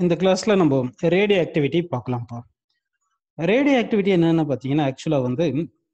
இந்த கிளாஸ்ல நம்ம ரேடியோ ஆக்டிவிட்டி பார்க்கலாம்ப்பா ரேடியோ ஆக்டிவிட்டி என்னன்னு பார்த்தீங்கன்னா ஆக்சுவலாக வந்து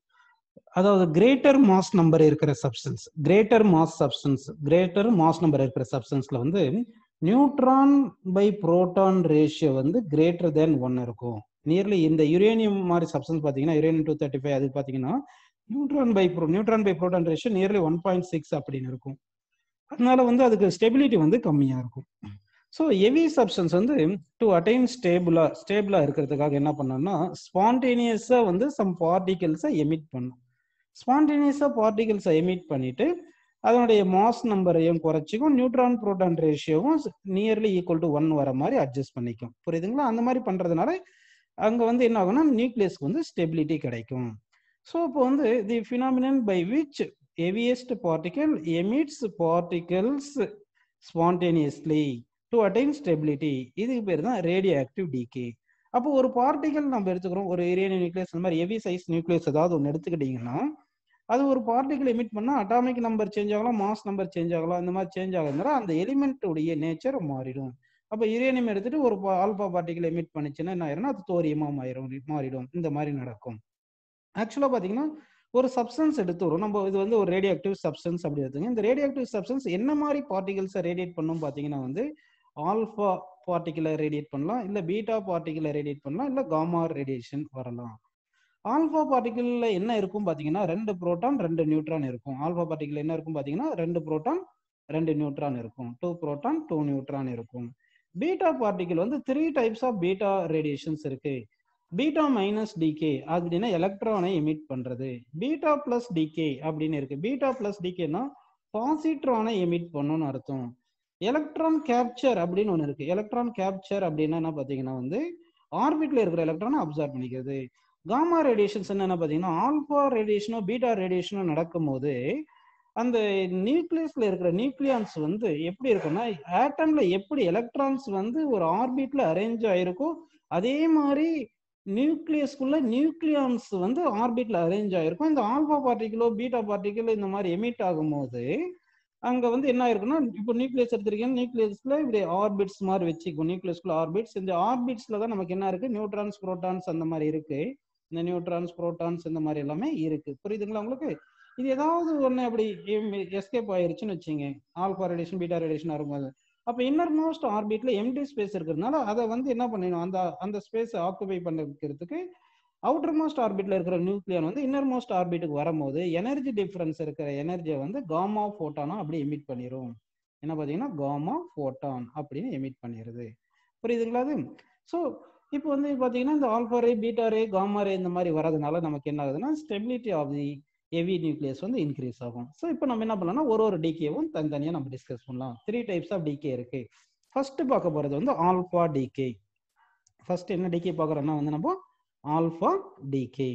அதாவது கிரேட்டர் மாஸ் நம்பர் இருக்கிற substance greater mass substance greater mass number இருக்கிற சப்ஸ்டன்ஸ்ல வந்து நியூட்ரான் பை புரோட்டான் ரேஷியோ வந்து கிரேட்டர் தேன் ஒன் இருக்கும் நியர்லி இந்த யுரேனியம் மாதிரி சப்ஸ்டன்ஸ் பார்த்தீங்கன்னா யுரேனியம் டூ தேர்ட்டி ஃபைவ் அது பார்த்தீங்கன்னா neutron by pro neutron by proton ratio nearly one point six அப்படின்னு இருக்கும் அதனால வந்து அதுக்கு ஸ்டெபிலிட்டி வந்து கம்மியாக இருக்கும் ஸோ ஹெவி சப்ஸ்டன்ஸ் வந்து டு அட்டைன் ஸ்டேபிளா ஸ்டேபிளா இருக்கிறதுக்காக என்ன பண்ணோம்னா ஸ்பான்டேனியஸா வந்து சம் பார்ட்டிகல்ஸை எமிட் பண்ணும் ஸ்பான்டேனியஸா பார்ட்டிகல்ஸை எமிட் பண்ணிட்டு அதனுடைய மாஸ் நம்பரையும் குறைச்சிக்கும் நியூட்ரான் புரோட்டான் ரேஷியோவும் நியர்லி ஈக்குவல் டு ஒன் வர மாதிரி அட்ஜஸ்ட் பண்ணிக்கும் புரியுதுங்களா அந்த மாதிரி பண்றதுனால அங்க வந்து என்ன ஆகும்னா நியூக்ளியஸ்க்கு வந்து ஸ்டெபிலிட்டி கிடைக்கும் ஸோ இப்போ வந்து the phenomenon by which heaviest particle emits particles spontaneously to attain stability இதுக்கு பேர் தான் ரேடியோ ஆக்டிவ் டிகே அப்போ ஒரு பார்ட்டிகல் நம்ம எடுத்துக்கிறோம் ஒரு ஏரியா நியூக்ளியஸ் அந்த மாதிரி ஹெவி சைஸ் நியூக்ளியஸ் ஏதாவது ஒன்று எடுத்துக்கிட்டீங்கன்னா அது ஒரு பார்ட்டிகல் எமிட் பண்ணால் அட்டாமிக் நம்பர் சேஞ்ச் ஆகலாம் மாஸ் நம்பர் சேஞ்ச் ஆகலாம் இந்த மாதிரி சேஞ்ச் ஆகுதுனா அந்த எலிமெண்ட்டுடைய நேச்சர் மாறிடும் அப்போ யுரேனியம் எடுத்துட்டு ஒரு ஆல்பா பார்ட்டிகல் எமிட் பண்ணிச்சுன்னா என்ன ஆயிரும்னா அது தோரியமாக மாறிடும் மாறிடும் இந்த மாதிரி நடக்கும் ஆக்சுவலாக பார்த்தீங்கன்னா ஒரு சப்ஸ்டன்ஸ் எடுத்து வரும் நம்ம இது வந்து ஒரு ரேடியோ ஆக்டிவ் சப்ஸ்டன்ஸ் அப்படி எடுத்துங்க இந்த ரேடியோ ஆக்டிவ் சப்ஸ்டன்ஸ் என்ன மாதிரி பார்ட்டிகல்ஸை ரேடியேட் பண்ணும் பார்த்தீங்கன்னா வந்து ஆல்ஃபா பார்ட்டிகுலர் ரேடியேட் பண்ணலாம் இல்லை பீட்டா பார்ட்டிகுலர் ரேடியேட் பண்ணலாம் இல்லை காமா ரேடியேஷன் வரலாம் ஆல்ஃபா பார்ட்டிகிள்ல என்ன இருக்கும் பார்த்தீங்கன்னா ரெண்டு புரோட்டான் ரெண்டு நியூட்ரான் இருக்கும் ஆல்ஃபா பார்ட்டிகிள் என்ன இருக்கும் பார்த்தீங்கன்னா ரெண்டு புரோட்டான் ரெண்டு நியூட்ரான் இருக்கும் டூ புரோட்டான் டூ நியூட்ரான் இருக்கும் பீட்டா பார்ட்டிகிள் வந்து three types of beta radiations இருக்கு பீட்டா மைனஸ் டிகே அப்படின்னா எலக்ட்ரானை எமிட் பண்றது பீட்டா பிளஸ் டிகே அப்படின்னு இருக்கு பீட்டா பிளஸ் டிகேனா பாசிட்ரானை எமிட் பண்ணணும்னு அர்த்தம் எலக்ட்ரான் கேப்சர் அப்படின்னு ஒன்று இருக்கு எலக்ட்ரான் கேப்சர் அப்படின்னா என்ன பார்த்தீங்கன்னா வந்து ஆர்பிட்ல இருக்கிற எலக்ட்ரானை அப்சர்வ் பண்ணிக்கிறது காமா ரேடியேஷன்ஸ் என்னென்ன பார்த்தீங்கன்னா ஆல்பா ரேடியேஷனோ பீட்டா ரேடியேஷனோ நடக்கும்போது அந்த நியூக்ளியஸ்ல இருக்கிற நியூக்ளியான்ஸ் வந்து எப்படி இருக்கும்னா ஆட்டம்ல எப்படி எலக்ட்ரான்ஸ் வந்து ஒரு ஆர்பிட்ல அரேஞ்ச் ஆயிருக்கோ அதே மாதிரி நியூக்ளியஸ்குள்ள நியூக்ளியான்ஸ் வந்து ஆர்பிட்ல அரேஞ்ச் ஆயிருக்கும் இந்த ஆல்பா பார்ட்டிகளோ பீட்டா பார்ட்டிகளோ இந்த மாதிரி எமிட் ஆகும்போது அங்க வந்து என்ன ஆயிருக்குன்னா இப்போ நியூக்ளியஸ் எடுத்திருக்கீங்க நியூக்ளியஸ்ல இப்படி ஆர்பிட்ஸ் மாதிரி வச்சுக்கும் நியூக்ளியஸ்குள்ள ஆர்பிட்ஸ் இந்த ஆர்பிட்ஸ்ல தான் நமக்கு என்ன இருக்கு நியூட்ரான்ஸ் புரோட்டான்ஸ் அந்த மாதிரி இருக்கு இந்த நியூட்ரான்ஸ் புரோட்டான்ஸ் இந்த மாதிரி எல்லாமே இருக்கு புரியுதுங்களா உங்களுக்கு இது ஏதாவது ஒண்ணு அப்படி எஸ்கேப் ஆயிருச்சுன்னு வச்சுங்க ஆல்பா ரேடியேஷன் பீட்டா ரேடியேஷன் வரும்போது அப்போ இன்னர் மோஸ்ட் ஆர்பிட்ல எம்டி ஸ்பேஸ் இருக்கிறதுனால அதை வந்து என்ன பண்ணிடணும் அந்த அந்த ஸ்பேஸ் ஆக்குபை பண்ணிக்கிறதுக்கு அவுட்டர் மோஸ்ட் ஆர்பிட்ல இருக்கிற நியூக்ளியன் வந்து இன்னர் மோஸ்ட் ஆர்பிட்டுக்கு வரும்போது எனர்ஜி டிஃபரன்ஸ் இருக்கிற எனர்ஜியை வந்து காமா ஃபோட்டானா அப்படி எமிட் பண்ணிடும் என்ன பார்த்தீங்கன்னா காமா ஃபோட்டான் அப்படின்னு எமிட் பண்ணிடுது புரியுதுங்களா அது ஸோ இப்போ வந்து பார்த்தீங்கன்னா இந்த alpha ray beta ray gamma ray இந்த மாதிரி வரதுனால நமக்கு என்ன ஆகுதுன்னா stability of the heavy nucleus வந்து இன்க்ரீஸ் ஆகும் ஸோ இப்போ நம்ம என்ன பண்ணலாம்னா ஒரு ஒரு டிகேவும் தனித்தனியாக நம்ம டிஸ்கஸ் பண்ணலாம் த்ரீ டைப்ஸ் ஆஃப் டிகே இருக்கு ஃபர்ஸ்ட் பார்க்க போகிறது வந்து ஆல்ஃபா டிகே ஃபர்ஸ்ட் என்ன டிகே பார்க்குறோம்னா வந்து நம்ம alpha decay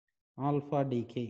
alpha decay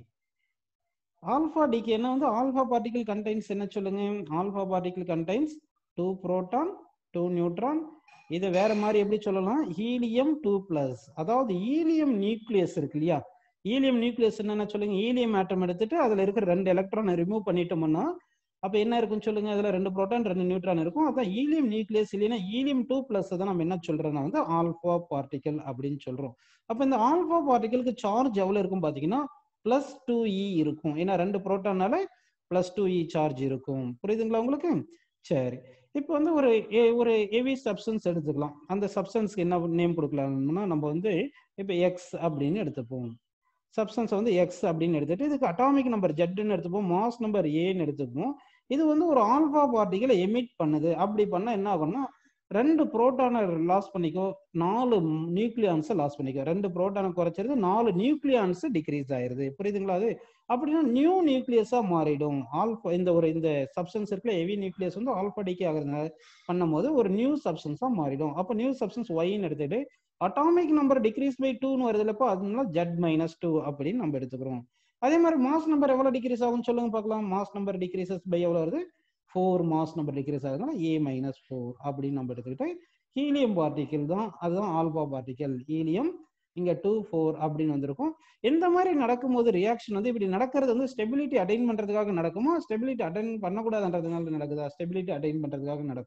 alpha டிகேனா வந்து ஆல்ஃபா பார்ட்டிகல் கண்டைன்ஸ் என்ன சொல்லுங்க alpha particle contains two proton two neutron இதை வேற மாதிரி எப்படி சொல்லலாம் ஹீலியம் டூ பிளஸ் அதாவது ஈலியம் நியூக்ளியஸ் இருக்கு இல்லையா ஈலியம் நியூக்ளியஸ் என்னென்ன சொல்லுங்க ஈலியம் ஆட்டம் எடுத்துட்டு அதுல இருக்கிற ரெண்டு எலக்ட்ரானை ரிமூவ் பண்ணிட்டோம்னா அப்ப என்ன இருக்குன்னு சொல்லுங்க அதுல ரெண்டு புரோட்டான் ரெண்டு நியூட்ரான் இருக்கும் அதான் ஈலியம் நியூக்ளியஸ் இல்லைன்னா ஈலியம் டூ பிளஸ் தான் நம்ம என்ன சொல்றோம்னா வந்து ஆல்பா பார்ட்டிகல் அப்படின்னு சொல்றோம் அப்ப இந்த ஆல்பா பார்ட்டிகலுக்கு சார்ஜ் எவ்வளவு இருக்கும் பாத்தீங்கன்னா பிளஸ் டூ இ இருக்கும் ஏன்னா ரெண்டு புரோட்டானால பிளஸ் டூ இ சார்ஜ் இருக்கும் புரியுதுங்களா உங்களுக்கு சரி இப்போ வந்து ஒரு ஒரு ஹெவி சப்ஸ்டன்ஸ் எடுத்துக்கலாம் அந்த சப்ஸ்டன்ஸ்க்கு என்ன நேம் கொடுக்கலாம்னா நம்ம வந்து இப்போ எக்ஸ் அப்படின்னு எடுத்துப்போம் சப்ஸ்டன்ஸ் வந்து எக்ஸ் அப்படின்னு எடுத்துட்டு இதுக்கு அட்டாமிக் நம்பர் ஜெட்னு எடுத்துப்போம் மாஸ் நம்பர் ஏன்னு எடுத்துப்போம் இது வந்து ஒரு ஆல்பா பார்ட்டிகளை எமிட் பண்ணுது அப்படி பண்ணா என்ன ஆகும்னா ரெண்டு புரோட்டானை லாஸ் பண்ணிக்கோ நாலு நியூக்ளியான்ஸை லாஸ் பண்ணிக்கோ ரெண்டு புரோட்டானை குறைச்சிருது நாலு நியூக்ளியான்ஸ் டிக்ரீஸ் ஆயிருது புரியுதுங்களா அது அப்படின்னா நியூ நியூக்ளியஸா மாறிடும் ஆல்பா இந்த ஒரு இந்த சப்ஸ்டன்ஸ் இருக்குல்ல ஹெவி நியூக்ளியஸ் வந்து ஆல்பா டிகே ஆகுறதுனால பண்ணும்போது ஒரு நியூ சப்ஸ்டன்ஸா மாறிடும் அப்போ நியூ சப்ஸ்டன்ஸ் ஒய்ன்னு எடுத்துட்டு அட்டாமிக் நம்பர் டிக்ரீஸ் பை டூன்னு வருதுலப்போ அதனால ஜெட் மைனஸ் டூ அப்படின்னு நம்ம எடுத்துக்கிறோம் அதே மாதிரி மாஸ் நம்பர் எவ்வளவு டிக்ரீஸ் ஆகும்னு சொல்லுங்க பார்க்கலாம் மாஸ் நம்பர் டிக்ரீசஸ் பை எவ்வளவு வருது ஃபோர் மாஸ் நம்பர் டிக்ரீஸ் ஆகுதுன்னா ஏ மைனஸ் ஃபோர் அப்படின்னு நம்ம எடுத்துக்கிட்டு ஹீலியம் பார்ட்டிக்கல் தான் அதுதான் ஆல்பா பார்ட்டிக்கல் ஹீலியம் இங்க டூ ஃபோர் அப்படின்னு வந்திருக்கும் எந்த மாதிரி நடக்கும்போது ரியாக்ஷன் வந்து இப்படி நடக்கிறது வந்து ஸ்டெபிலிட்டி அட்டைன் பண்றதுக்காக நடக்குமா ஸ்டெபிலிட்டி அட்டைன் பண்ணக்கூடாதுன்றதுனால நடக்குதா ஸ்டெபிலிட்டி அட்டைன் பண்றதுக்காக நடக்கணும்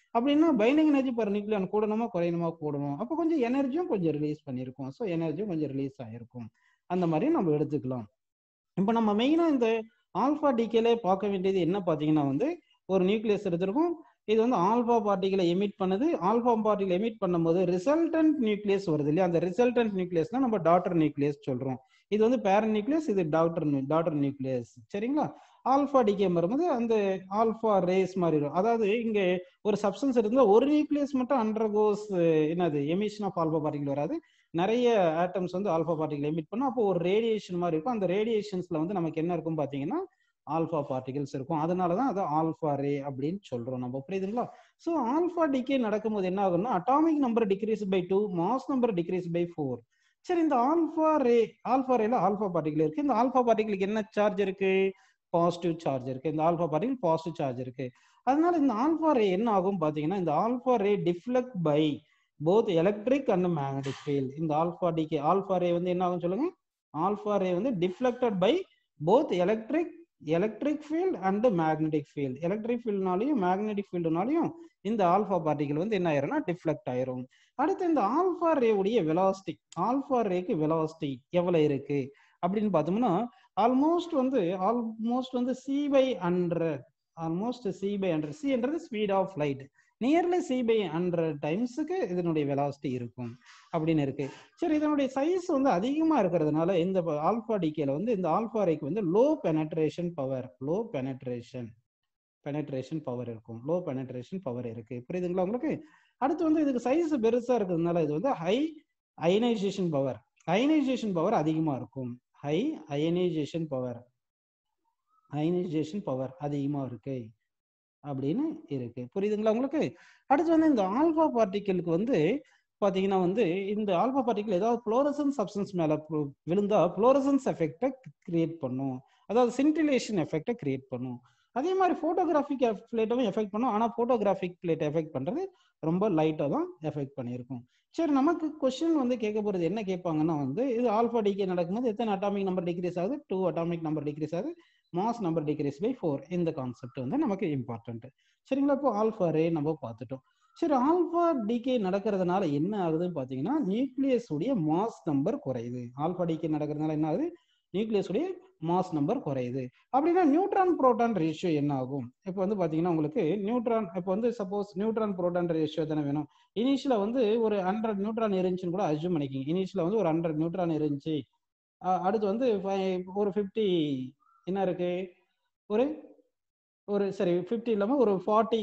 அப்படின்னா பைண்டிங் எனர்ஜி பர் நியூக்ளியான் கூடணுமா குறையணுமா கூடணும் அப்போ கொஞ்சம் எனர்ஜியும் கொஞ்சம் ரிலீஸ் பண்ணியிருக்கும் ஸோ எனர்ஜியும் கொஞ்சம் ரிலீஸ் ஆயிருக்கும் அந்த மாதிரி நம்ம எடுத்துக்கலாம் இப்போ நம்ம மெயினாக இந்த ஆல்ஃபா டிகேலே பார்க்க வேண்டியது என்ன பார்த்தீங்கன்னா வந்து ஒரு நியூக்ளியஸ் எடுத்திருக்கும் இது வந்து ஆல்ஃபா பார்ட்டிகளை எமிட் பண்ணுது ஆல்ஃபா பார்ட்டிகளை எமிட் பண்ணும்போது ரிசல்டன்ட் நியூக்ளியஸ் வருது இல்லையா அந்த ரிசல்டன்ட் நியூக்ளியஸ் தான் நம்ம டாட்டர் நியூக்ளியஸ் சொல்றோம் இது வந்து பேரன் நியூக்ளியஸ் இது டாக்டர் டாட்டர் நியூக்ளியஸ் சரிங்களா ஆல்ஃபா டிகே வரும்போது அந்த ஆல்ஃபா ரேஸ் மாதிரி இருக்கும் அதாவது இங்க ஒரு சப்ஸ்டன்ஸ் இருந்தா ஒரு நியூக்ளியஸ் மட்டும் அண்டர்கோஸ் என்னது எமிஷன் ஆஃப் ஆல்ஃபா பார்ட்டிகள் வராது நிறைய ஆட்டம்ஸ் வந்து ஆல்ஃபா பார்ட்டிகள் எமிட் பண்ணும் அப்போ ஒரு ரேடியேஷன் மாதிரி இருக்கும் அந்த ரேடியேஷன்ஸ்ல வந்து நமக்கு என்ன இருக்கும் பாத்தீங்கன்னா ஆல்ஃபா பார்ட்டிகல்ஸ் இருக்கும் அதனால தான் அது ஆல்ஃபா ரே அப்படின்னு சொல்றோம் நம்ம புரியுதுங்களா ஸோ ஆல்ஃபா டிகே நடக்கும்போது என்ன ஆகும்னா atomic number decrease by two mass number decrease by four சரி இந்த ஆல்ஃபா ரே ஆல்ஃபா ரேல ஆல்ஃபா பார்ட்டிகல் இருக்கு இந்த ஆல்ஃபா பார்ட்டிகளுக்கு என்ன சார்ஜ் இருக்கு பாசிட்டிவ் சார்ஜ் இருக்கு இந்த ஆல்ஃபா பார்ட்டிகல் பாசிட்டிவ் சார்ஜ் இருக்கு அதனால இந்த ஆல்ஃபா ரே என்ன ஆகும் பாத்தீங்கன்னா இந்த alpha ray deflect by both electric and magnetic field இந்த ஆல்ஃபா டிகே ஆல்ஃபா ரே வந்து என்ன ஆகும் சொல்லுங்க ஆல்ஃபா ரே வந்து deflected by both electric electric field and magnetic field electric ஃபீல்டுனாலையும் மேக்னெட்டிக் ஃபீல்டுனாலையும் இந்த ஆல்ஃபா பார்ட்டிகல் வந்து என்ன ஆயிரும்னா டிஃப்ளெக்ட் ஆயிரும் அடுத்து இந்த ஆல்ஃபா ரே உடைய வெலாசிட்டி ஆல்ஃபா ரேக்கு வெலாசிட்டி எவ்வளவு இருக்கு அப்படின்னு பார்த்தோம்னா ஆல்மோஸ்ட் வந்து ஆல்மோஸ்ட் வந்து C by hundred almost C by hundred சின்றது speed of light nearly C by hundred டைம்ஸுக்கு இதனுடைய வெலாசிட்டி இருக்கும் அப்படின்னு இருக்கு சரி இதனுடைய சைஸ் வந்து அதிகமா இருக்கிறதுனால இந்த ஆல்பா டிகேல வந்து இந்த ஆல்பா ரேக்கு வந்து low penetration power low penetration penetration power இருக்கும் லோ பெனட்ரேஷன் பவர் இருக்கு புரியுதுங்களா உங்களுக்கு அடுத்து வந்து இதுக்கு சைஸ் பெருசா இருக்கிறதுனால இது வந்து high ionisation power ionisation power அதிகமா இருக்கும் high ionisation power ionisation power அதிகமா இருக்கு அப்படின்னு இருக்கு புரியுதுங்களா உங்களுக்கு அடுத்து வந்து இந்த ஆல்பா பார்ட்டிகளுக்கு வந்து பாத்தீங்கன்னா வந்து இந்த ஆல்பா பார்ட்டிகல் ஏதாவது புளோரசன் சப்ஸ்டன்ஸ் மேல விழுந்தா புளோரசன்ஸ் எஃபெக்டை கிரியேட் பண்ணும் அதாவது சின்டிலேஷன் எஃபெக்டை கிரியேட் பண்ணும் அதே மாதிரி போட்டோகிராஃபிக் பிளேட்டும் எஃபெக்ட் பண்ணும் ஆனால் போட்டோகிராஃபிக் பிளேட் எஃபெக்ட் பண்றது ரொம்ப லைட்டாக தான் எஃபெக்ட் பண்ணியிருக்கும் சரி நமக்கு கொஸ்டின் வந்து கேட்க போறது என்ன கேட்பாங்கன்னா வந்து இது ஆல்பா டிகே நடக்கும்போது எத்தனை அட்டாமிக் நம்பர் டிக்ரீஸ் ஆகுது டூ அட்டாமிக் நம்பர் டிக்ரீஸ் ஆகுது mass number decrease by four இந்த கான்செப்ட் வந்து நமக்கு இம்பார்ட்டன்ட் சரிங்களா இப்போ ஆல்ஃபா ரே நம்ம பார்த்துட்டோம் சரி ஆல்ஃபா டிகே நடக்கிறதுனால என்ன ஆகுதுன்னு பார்த்தீங்கன்னா நியூக்ளியஸ் உடைய மாஸ் நம்பர் குறையுது ஆல்ஃபா டிகே நடக்கிறதுனால என்ன ஆகுது நியூக்ளியஸ் உடைய மாஸ் நம்பர் குறையுது அப்படின்னா நியூட்ரான் புரோட்டான் ரேஷியோ என்ன ஆகும் இப்போ வந்து பார்த்தீங்கன்னா உங்களுக்கு நியூட்ரான் இப்போ வந்து சப்போஸ் நியூட்ரான் புரோட்டான் ரேஷியோ தானே வேணும் இனிஷியலாக வந்து ஒரு ஹண்ட்ரட் நியூட்ரான் இருந்துச்சுன்னு கூட அஜூம் பண்ணிக்கிங்க இனிஷியலாக வந்து ஒரு ஹண்ட்ரட் நியூட்ரான் இருந்துச்சு அடுத்து வந்து ஒரு ஃபிஃப்டி என்ன இருக்கு ஒரு ஒரு சரி ஃபிஃப்டி இல்லாமல் ஒரு ஃபார்ட்டி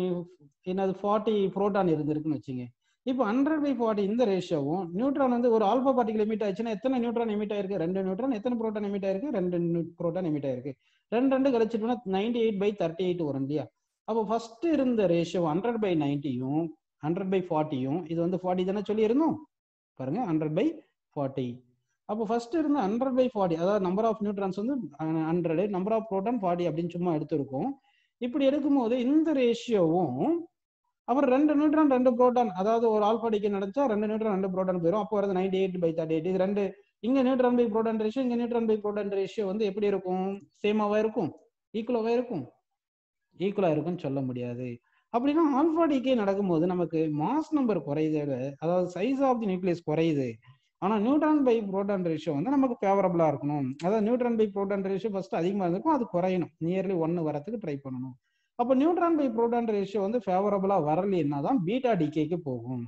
என்னது ஃபார்ட்டி புரோட்டான் இருந்திருக்குன்னு வச்சுங்க இப்போ ஹண்ட்ரட் பை ஃபார்ட்டி இந்த ரேஷியோவும் நியூட்ரான் வந்து ஒரு ஆல்பா பார்ட்டிகல் எமிட் ஆயிடுச்சுன்னா எத்தனை நியூட்ரான் எமிட் ஆயிருக்கு ரெண்டு நியூட்ரான் எத்தனை புரோட்டான் எமிட் ஆயிருக்கு ரெண்டு புரோட்டான் எமிட் ஆயிருக்கு ரெண்டு ரெண்டு கழிச்சிட்டோம்னா ninety eight by thirty eight வரும் இல்லையா அப்போ ஃபர்ஸ்ட் இருந்த ரேஷியோ ஹண்ட்ரட் பை நைன்ட்டியும் ஹண்ட்ரட் பை ஃபார்ட்டியும் இது வந்து ஃபார்ட்டி தானே சொல்லி இருந்தோம் பாருங்க ஹண்ட்ரட் பை ஃபார்ட்டி அப்போ ஃபர்ஸ்ட் இருந்த ஹண்ட்ரட் பை ஃபார்ட்டி அதாவது நம்பர் ஆஃப் நியூட்ரான்ஸ் வந்து hundred number of proton forty அப்படின்னு சும்மா எடுத்திருக்கோம் இப்படி எடுக்கும்போது இந்த ரேஷியோவும் அப்புறம் ரெண்டு நியூட்ரான் ரெண்டு புரோட்டான் அதாவது ஒரு ஆல்பா டிகே நடந்துச்சா ரெண்டு நியூட்ரான் ரெண்டு புரோட்டான் போயிடும் அப்போ வரது ninety eight by thirty eight இது ரெண்டு இங்க நியூட்ரான் பை புரோட்டான் ரேஷியோ இங்க நியூட்ரான் பை புரோட்டான் ரேஷியோ வந்து எப்படி இருக்கும் சேமாவா இருக்கும் ஈக்குவலாவா இருக்கும் ஈக்குவலா இருக்கும்னு சொல்ல முடியாது அப்படின்னா ஆல்பா டிகே நடக்கும்போது நமக்கு மாஸ் நம்பர் குறையுது அதாவது சைஸ் ஆஃப் தி நியூக்ளியஸ் குறையுது ஆனா நியூட்ரான் பை புரோட்டான் ரேஷியோ வந்து நமக்கு ஃபேவரபிளா இருக்கணும் அதாவது neutron by proton ratio first அதிகமா இருந்திருக்கும் அது குறையணும் நியர்லி ஒன்னு வரதுக்கு ட்ரை பண்ணணும் அப்போ நியூட்ரான் பை புரோட்டான் ரேஷியோ வந்து ஃபேவரபிளா வரலைன்னா தான் பீட்டா டிகேக்கு போகும்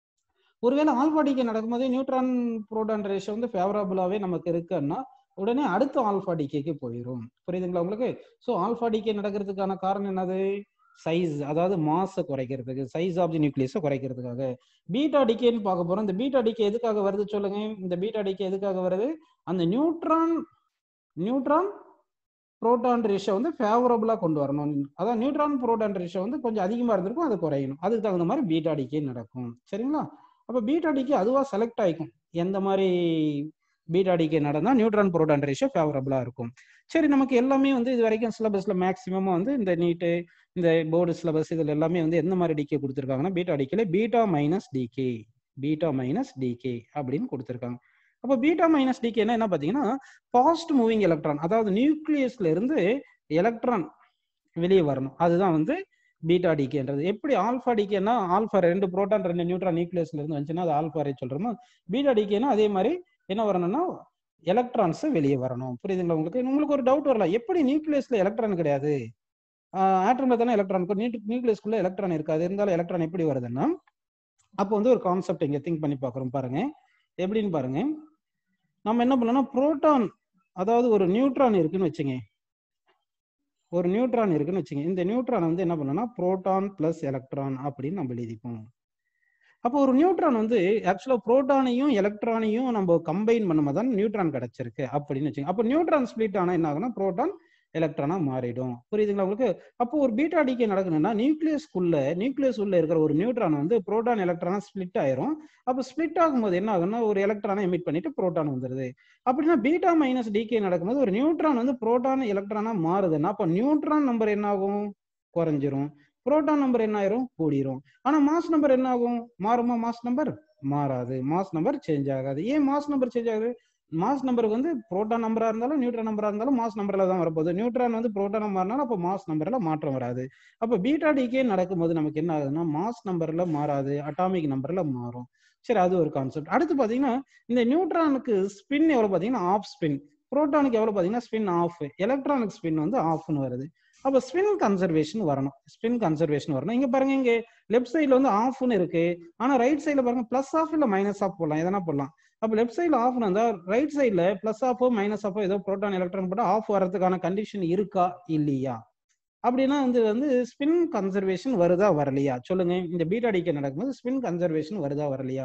ஒருவேளை ஆல்பா டிகே நடக்கும்போது நியூட்ரான் புரோட்டான் ரேஷியோ வந்து ஃபேவரபிளாவே நமக்கு இருக்குன்னா உடனே அடுத்த ஆல்பா டிகேக்கு போயிடும் புரியுதுங்களா உங்களுக்கு ஸோ ஆல்பா டிகே நடக்கிறதுக்கான காரணம் என்னது சைஸ் அதாவது மாஸை குறைக்கிறதுக்கு சைஸ் ஆஃப் தி நியூக்ளியஸை குறைக்கிறதுக்காக பீட்டா டிகேன்னு பார்க்க போறோம் இந்த பீட்டா டிகே எதுக்காக வருது சொல்லுங்க இந்த பீட்டா டிகே எதுக்காக வருது அந்த நியூட்ரான் நியூட்ரான் புரோட்டான் ரேஷியோ வந்து ஃபேவரபுளா கொண்டு வரணும் அதான் நியூட்ரான் புரோட்டான் ரேஷியோ வந்து கொஞ்சம் அதிகமா இருந்திருக்கும் அது குறையணும் அதுக்கு தகுந்த மாதிரி பீட்டா டிகே நடக்கும் சரிங்களா அப்ப பீட்டா டிகே அதுவா செலக்ட் ஆயிக்கும் எந்த மாதிரி பீட்டா டிகே நடந்தா நியூட்ரான் புரோட்டான் ரேஷியோ ஃபேவரபுளா இருக்கும் சரி நமக்கு எல்லாமே வந்து இது வரைக்கும் சிலபஸ்ல மேக்சிமமா வந்து இந்த நீட்டு இந்த போர்டு சிலபஸ் இதுல எல்லாமே வந்து எந்த மாதிரி டிகே கொடுத்துருக்காங்கன்னா பீட்டா டிகேல beta minus decay beta minus decay அப்படின்னு கொடுத்துருக்காங்க அப்போ பீட்டா மைனஸ் டிகேனா என்ன பார்த்தீங்கன்னா ஃபாஸ்ட் மூவிங் எலக்ட்ரான் அதாவது நியூக்ளியஸ்ல இருந்து எலக்ட்ரான் வெளியே வரணும் அதுதான் வந்து பீட்டா டிகேன்றது எப்படி ஆல்ஃபா டிகேனா ஆல்ஃபா ரெண்டு புரோட்டான் ரெண்டு நியூட்ரான் நியூக்ளியஸ்ல இருந்து வந்துச்சுன்னா அது ஆல்ஃபா ரே சொல்றோமோ பீட்டா டிகேனா அதே மாதிரி என்ன வரணும்னா எலக்ட்ரான்ஸ் வெளியே வரணும் புரியுதுங்களா உங்களுக்கு உங்களுக்கு ஒரு டவுட் வரலாம் எப்படி நியூக்ளியஸ்ல எலக்ட்ரான் கிடையாது ஆட்டம்ல தானே எலக்ட்ரான் இருக்கும் நியூக்ளியஸ்குள்ள எலக்ட்ரான் இருக்காது இருந்தாலும் எலக்ட்ரான் எப்படி வருதுன்னா அப்போ வந்து ஒரு கான்செப்ட் இங்க திங்க் பண்ணி பார்க்குறோம் பாருங்க எப்படின்னு பாருங்க நம்ம என்ன பண்ணோம்னா புரோட்டான் அதாவது ஒரு நியூட்ரான் இருக்குன்னு வச்சுங்க ஒரு நியூட்ரான் இருக்குன்னு வச்சுங்க இந்த நியூட்ரான் வந்து என்ன பண்ணோம்னா புரோட்டான் பிளஸ் எலக்ட்ரான் அப்படின்னு நம்ம எழுதிப்போம் அப்போ ஒரு நியூட்ரான் வந்து ஆக்சுவலா புரோட்டானையும் எலக்ட்ரானையும் நம்ம கம்பைன் பண்ணும்போது தான் நியூட்ரான் கிடைச்சிருக்கு அப்படின்னு வச்சுங்க அப்போ நியூட்ரான் ஸ்பிளிட் ஆனா என்ன ஆகுனா புரோட்டான் எலக்ட்ரானா மாறிடும் புரியுதுங்களா உங்களுக்கு அப்போ ஒரு பீட்டா டிகே நடக்கணும்னா நியூக்ளியஸ்க்குள்ள நியூக்ளியஸ் உள்ள இருக்கிற ஒரு நியூட்ரான் வந்து புரோட்டான் எலக்ட்ரானா ஸ்பிளிட் ஆயிரும் அப்போ ஸ்பிளிட் ஆகும்போது என்ன ஆகும்னா ஒரு எலக்ட்ரானை எமிட் பண்ணிட்டு புரோட்டான் வந்துருது அப்படின்னா பீட்டா மைனஸ் டிகே நடக்கும்போது ஒரு நியூட்ரான் வந்து புரோட்டான் எலக்ட்ரானா மாறுதுன்னா அப்போ நியூட்ரான் நம்பர் என்ன ஆகும் குறைஞ்சிரும் புரோட்டான் நம்பர் என்ன ஆயிரும் கூடிரும் ஆனா மாஸ் நம்பர் என்ன ஆகும் மாறுமா மாஸ் நம்பர் மாறாது மாஸ் நம்பர் சேஞ்ச் ஆகாது ஏன் மாஸ் நம்பர் சேஞ்ச் ஆகுது மாஸ் நம்பருக்கு வந்து புரோட்டான் நம்பரா இருந்தாலும் நியூட்ரான் நம்பரா இருந்தாலும் மாஸ் நம்பர்ல தான் வரப்போகுது நியூட்ரான் வந்து புரோட்டான் மாறினாலும் அப்போ மாஸ் நம்பர்ல மாற்றம் வராது அப்போ பீட்டா டிகே நடக்கும்போது நமக்கு என்ன ஆகுதுன்னா மாஸ் நம்பர்ல மாறாது அட்டாமிக் நம்பர்ல மாறும் சரி அது ஒரு கான்செப்ட் அடுத்து பாத்தீங்கன்னா இந்த நியூட்ரானுக்கு ஸ்பின் எவ்வளவு பாத்தீங்கன்னா ஆஃப் ஸ்பின் புரோட்டானுக்கு எவ்வளவு பாத்தீங்கன்னா ஸ்பின் ஆஃப் எலக்ட்ரானிக் ஸ்பின் வந்து ஆஃப்னு வருது அப்போ ஸ்பின் கன்சர்வேஷன் வரணும் ஸ்பின் கன்சர்வேஷன் வரணும் இங்க பாருங்க இங்க லெஃப்ட் சைடுல வந்து ஆஃப்னு இருக்கு ஆனா ரைட் சைடுல பாருங்க பிளஸ் ஆஃப் இல்ல மைனஸ் ஆஃப் போடலாம் எதனா போடலாம் அப்போ லெஃப்ட் சைடுல ஆஃப் இருந்தா ரைட் சைடுல பிளஸ் ஆஃபோ மைனஸ் ஆஃபோ ஏதோ புரோட்டான் எலக்ட்ரான் போட்டா ஆஃப் வரதுக்கான கண்டிஷன் இருக்கா இல்லையா அப்படின்னா வந்து வந்து ஸ்பின் கன்சர்வேஷன் வருதா வரலையா சொல்லுங்க இந்த பீட்டா டிகே நடக்கும்போது ஸ்பின் கன்சர்வேஷன் வருதா வரலையா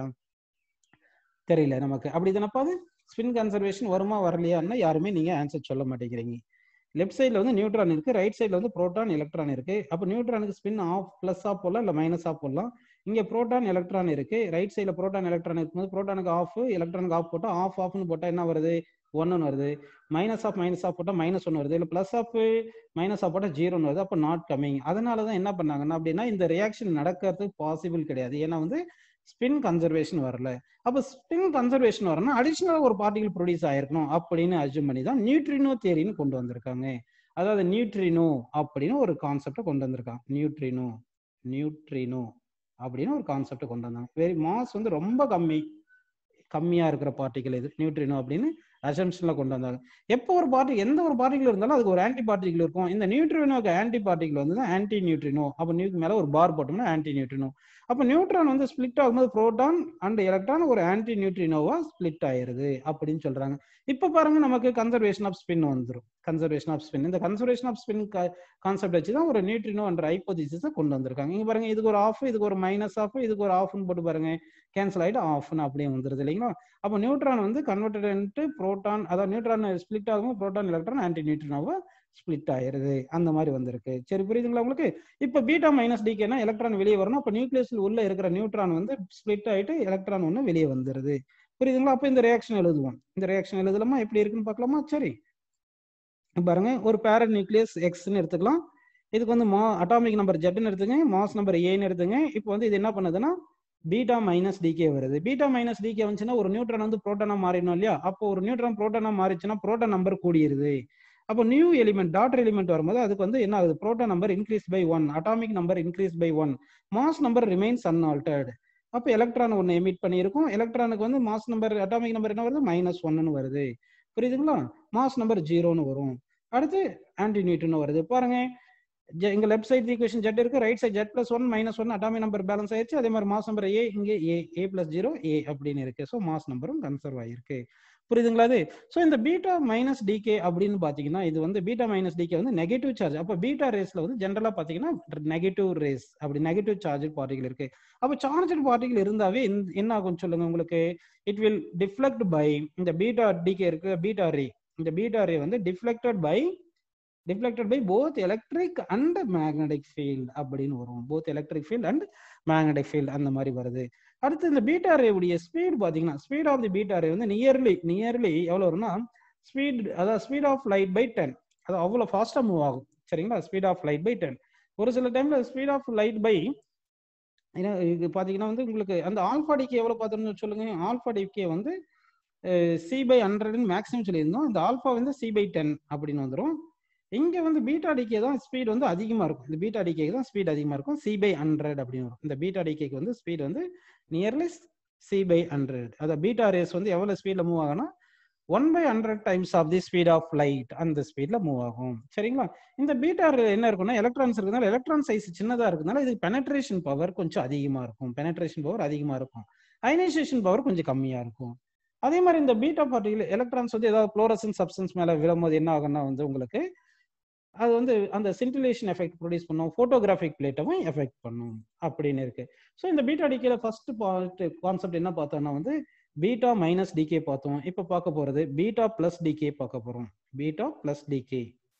தெரியல நமக்கு அப்படி தானப்பா அது ஸ்பின் கன்சர்வேஷன் வருமா வரலையான்னு யாருமே நீங்க ஆன்சர் சொல்ல மாட்டேங்கிறீங்க லெஃப்ட் சைடில் வந்து நியூட்ரான் இருக்கு ரைட் சைடில் வந்து புரோட்டான் எலக்ட்ரான் இருக்கு அப்போ நியூட்ரானுக்கு ஸ்பின் ஆஃப் பிளஸ் ஆஃப் போடலாம் இல்லை மைனஸ் ஆஃப் போடலாம் இங்கே புரோட்டான் எலக்ட்ரான் இருக்கு ரைட் சைடில் புரோட்டான் எலக்ட்ரான் இருக்கும்போது புரோட்டானுக்கு ஆஃப் எலக்ட்ரானுக்கு ஆஃப் போட்டால் ஆஃப் ஆஃப்னு போட்டால் என்ன வருது ஒன்னு வருது மைனஸ் ஆஃப் மைனஸ் ஆஃப் போட்டால் மைனஸ் ஒன்று வருது இல்லை ப்ளஸ் ஆஃப் மைனஸ் ஆஃப் போட்டால் ஜீரோன்னு வருது அப்போ நாட் கம்மிங் அதனால தான் என்ன பண்ணாங்கன்னா அப்படின்னா இந்த ரியாக்ஷன் நடக்கிறது பாசிபிள் கிடையாது ஏன்னா வந்து ஸ்பின் கன்சர்வேஷன் வரல அப்போ ஸ்பின் கன்சர்வேஷன் வரணும்னா அடிஷனலாக ஒரு பார்ட்டிகல் ப்ரொடியூஸ் ஆயிருக்கணும் அப்படின்னு அஜூம் பண்ணி தான் நியூட்ரினோ தேரின்னு கொண்டு வந்திருக்காங்க அதாவது நியூட்ரினோ அப்படின்னு ஒரு கான்செப்டை கொண்டு வந்திருக்காங்க நியூட்ரினோ நியூட்ரினோ அப்படின்னு ஒரு கான்செப்டை கொண்டு வந்தாங்க வெரி மாஸ் வந்து ரொம்ப கம்மி கம்மியா இருக்கிற பார்ட்டிகல் இது நியூட்ரினோ அப்படின்னு அசம்ஷன்ல கொண்டு வந்தாங்க எப்போ ஒரு பார்ட்டி எந்த ஒரு பார்ட்டிகல் இருந்தாலும் அதுக்கு ஒரு ஆன்டி பார்ட்டிகல் இருக்கும் இந்த நியூட்ரினோக்கு ஆன்டி பார்ட்டிகல் வந்து ஆன்டி நியூட்ரினோ அப்போ நியூக்கு மேல ஒரு பார் போட்டோம்னா ஆன்டி நியூட்ரினோ அப்போ நியூட்ரான் வந்து ஸ்பிளிட் ஆகும்போது புரோட்டான் அண்ட் எலக்ட்ரான் ஒரு ஆன்டி நியூட்ரினோவா ஸ்பிளிட் ஆயிருது அப்படின்னு சொல்றாங்க இப்போ பாருங்க நமக்கு கன்சர்வேஷன் ஆஃப் ஸ்பின் வந்துடும் கன்சர்வேஷன் ஆஃப் ஸ்பின் இந்த கன்சர்வேஷன் ஆஃப் ஸ்பின் கான்செப்ட் வச்சு தான் ஒரு நியூட்ரினோ என்ற ஹைப்போதிசிஸை கொண்டு வந்திருக்காங்க இங்க பாருங்க இதுக்கு ஒரு ஆஃப் இதுக்கு ஒரு மைனஸ் ஆஃப் இதுக்கு ஒரு ஆஃப்னு போட்டு பாருங்க கேன்சல் ஆகிட்டு ஆஃப்னு அப்படியே வந்துருது இல்லைங்களா அப்போ நியூட்ரான் வந்து கன்வெர்டட் புரோட்டான் அதாவது நியூட்ரான் ஸ்பிளிட் ஆகும் புரோட்டான் எலக்ட்ரான் ஆன்டி நியூட்ரினோவா ஸ்பிளிட் ஆயிருது அந்த மாதிரி வந்திருக்கு சரி புரியுதுங்களா உங்களுக்கு இப்போ பீட்டா மைனஸ் டிகேனா எலக்ட்ரான் வெளியே வரணும் அப்போ நியூக்ளியஸில் உள்ள இருக்கிற நியூட்ரான் வந்து ஸ்பிளிட் ஆயிட்டு எலக்ட்ரான் ஒன்று வெளியே வந்துருது புரியுதுங்களா அப்போ இந்த ரியாக்ஷன் எழுதுவோம் இந்த ரியாக்ஷன் எழுதலாமா எப்படி இருக்குன்னு பார்க்கலாமா சரி பாருங்க ஒரு பேரட் நியூக்ளியஸ் எக்ஸ்ன்னு எடுத்துக்கலாம் இதுக்கு வந்து மா அட்டாமிக் நம்பர் ஜெட்னு எடுத்துங்க மாஸ் நம்பர் ஏன்னு எடுத்துங்க இப்போ வந்து இது என்ன பண்ணுதுன்னா பீட்டா மைனஸ் டிகே வருது பீட்டா மைனஸ் டிகே வந்துச்சுன்னா ஒரு நியூட்ரான் வந்து புரோட்டானா மாறிடணும் இல்லையா அப்போ ஒரு நியூட்ரான் புரோட்டானா மாறிச்சுன்னா புரோட்டான் நம்பர் கூடியிருது அப்போ நியூ எலிமெண்ட் டாட்டர் எலிமெண்ட் வரும்போது அதுக்கு வந்து என்ன ஆகுது proton number increase by one atomic number increase by one mass number remains unaltered அப்போ எலக்ட்ரான் ஒன்று எமிட் பண்ணியிருக்கும் எலக்ட்ரானுக்கு வந்து மாஸ் நம்பர் அட்டாமிக் நம்பர் என்ன வருது மைனஸ் ஒன்னு வருது புரியுதுங்களா மாஸ் நம்பர் ஜீரோன்னு வரும் அடுத்து ஆன்டி நியூட்டன் வருது பாருங்க இங்க லெஃப்ட் சைட் ஈக்குவேஷன் ஜெட் இருக்கு right side Z plus one minus one atomic number balance ஆயிடுச்சு அதே மாதிரி மாஸ் நம்பர் ஏ இங்கே ஏ ஏ பிளஸ் ஜீரோ ஏ அப்படின்னு இருக்கு ஸோ மாஸ் நம்பரும் கன்சர்வ் ஆயிருக்கு புரியுதுங்களா அது ஸோ இந்த பீட்டா மைனஸ் டிகே அப்படின்னு பார்த்தீங்கன்னா இது வந்து பீட்டா மைனஸ் டிகே வந்து நெகட்டிவ் சார்ஜ் அப்போ பீட்டா ரேஸ்ல வந்து ஜென்ரலாக பார்த்தீங்கன்னா நெகட்டிவ் ரேஸ் அப்படி நெகட்டிவ் சார்ஜ் பார்ட்டிகல் இருக்கு அப்போ சார்ஜ் பார்ட்டிகல் இருந்தாவே என்ன ஆகும் சொல்லுங்க உங்களுக்கு இட் வில் டிஃப்ளெக்ட் பை இந்த பீட்டா டிகே இருக்கு பீட்டா ரே இந்த பீட்டா ரே வந்து deflected by deflected by both electric and magnetic field அப்படின்னு வரும் both electric field and magnetic field அந்த மாதிரி வருது அடுத்து இந்த பீட்டா ரே உடைய ஸ்பீட் பாத்தீங்கன்னா speed of the beta ray வந்து நியர்லி நியர்லி எவ்வளவு வரும்னா ஸ்பீட் அதாவது speed of light by ten அது அவ்வளோ ஃபாஸ்டா மூவ் ஆகும் சரிங்களா speed of light by ten ஒரு சில டைம்ல ஸ்பீட் ஆஃப் லைட் பை இது பாத்தீங்கன்னா வந்து உங்களுக்கு அந்த ஆல்ஃபா டிகே எவ்வளவு பார்த்தோம்னு சொல்லுங்க ஆல்ஃபா டிகே வந்து சி பை ஹண்ட்ரட்னு மேக்ஸிமம் சொல்லியிருந்தோம் இந்த ஆல்ஃபா வந்து சி பை டென் அப்படின்னு வந்துடும் இங்க வந்து பீட்டா டிகே தான் ஸ்பீட் வந்து அதிகமா இருக்கும் இந்த பீட்டா டிகே தான் ஸ்பீட் அதிகமா இருக்கும் சி பை ஹண்ட்ரட் அப்படின்னு வரும் இந்த பீட்டா டிகேக்கு வந்து ஸ்பீட் வந்து நியர்லி சி பை ஹண்ட்ரட் அதாவது பீட்டா ரேஸ் வந்து எவ்வளவு ஸ்பீட்ல மூவ் ஆகும்னா one by hundred times of the speed of light அந்த ஸ்பீட்ல மூவ் ஆகும் சரிங்களா இந்த பீட்டா என்ன இருக்கும்னா எலக்ட்ரான்ஸ் இருக்கிறதுனால எலக்ட்ரான் சைஸ் சின்னதா இருக்கிறதுனால இது பெனட்ரேஷன் பவர் கொஞ்சம் அதிகமா இருக்கும் பெனட்ரேஷன் பவர் அதிகமா இருக்கும் அயனைசேஷன் பவர் கொஞ்சம் கம்மியா இருக்கும் அதே மாதிரி இந்த பீட்டா பார்ட்டிகல் எலக்ட்ரான்ஸ் வந்து ஏதாவது புளோரசன் சப்ஸ்டன்ஸ் மேல விழும்போது என்ன ஆகும்னா வந்து உங்களுக்கு அது வந்து அந்த சின்டிலேஷன் எஃபெக்ட் ப்ரொடியூஸ் பண்ணும் போட்டோகிராஃபிக் பிளேட்டவும் எஃபெக்ட் பண்ணும் அப்படின்னு இருக்கு ஸோ இந்த பீட்டா டிகேல ஃபர்ஸ்ட் பார்ட் கான்செப்ட் என்ன பார்த்தோம்னா வந்து பீட்டா மைனஸ் டிகே பார்த்தோம் இப்போ பார்க்க போறது பீட்டா பிளஸ் டிகே பார்க்க போறோம் beta plus decay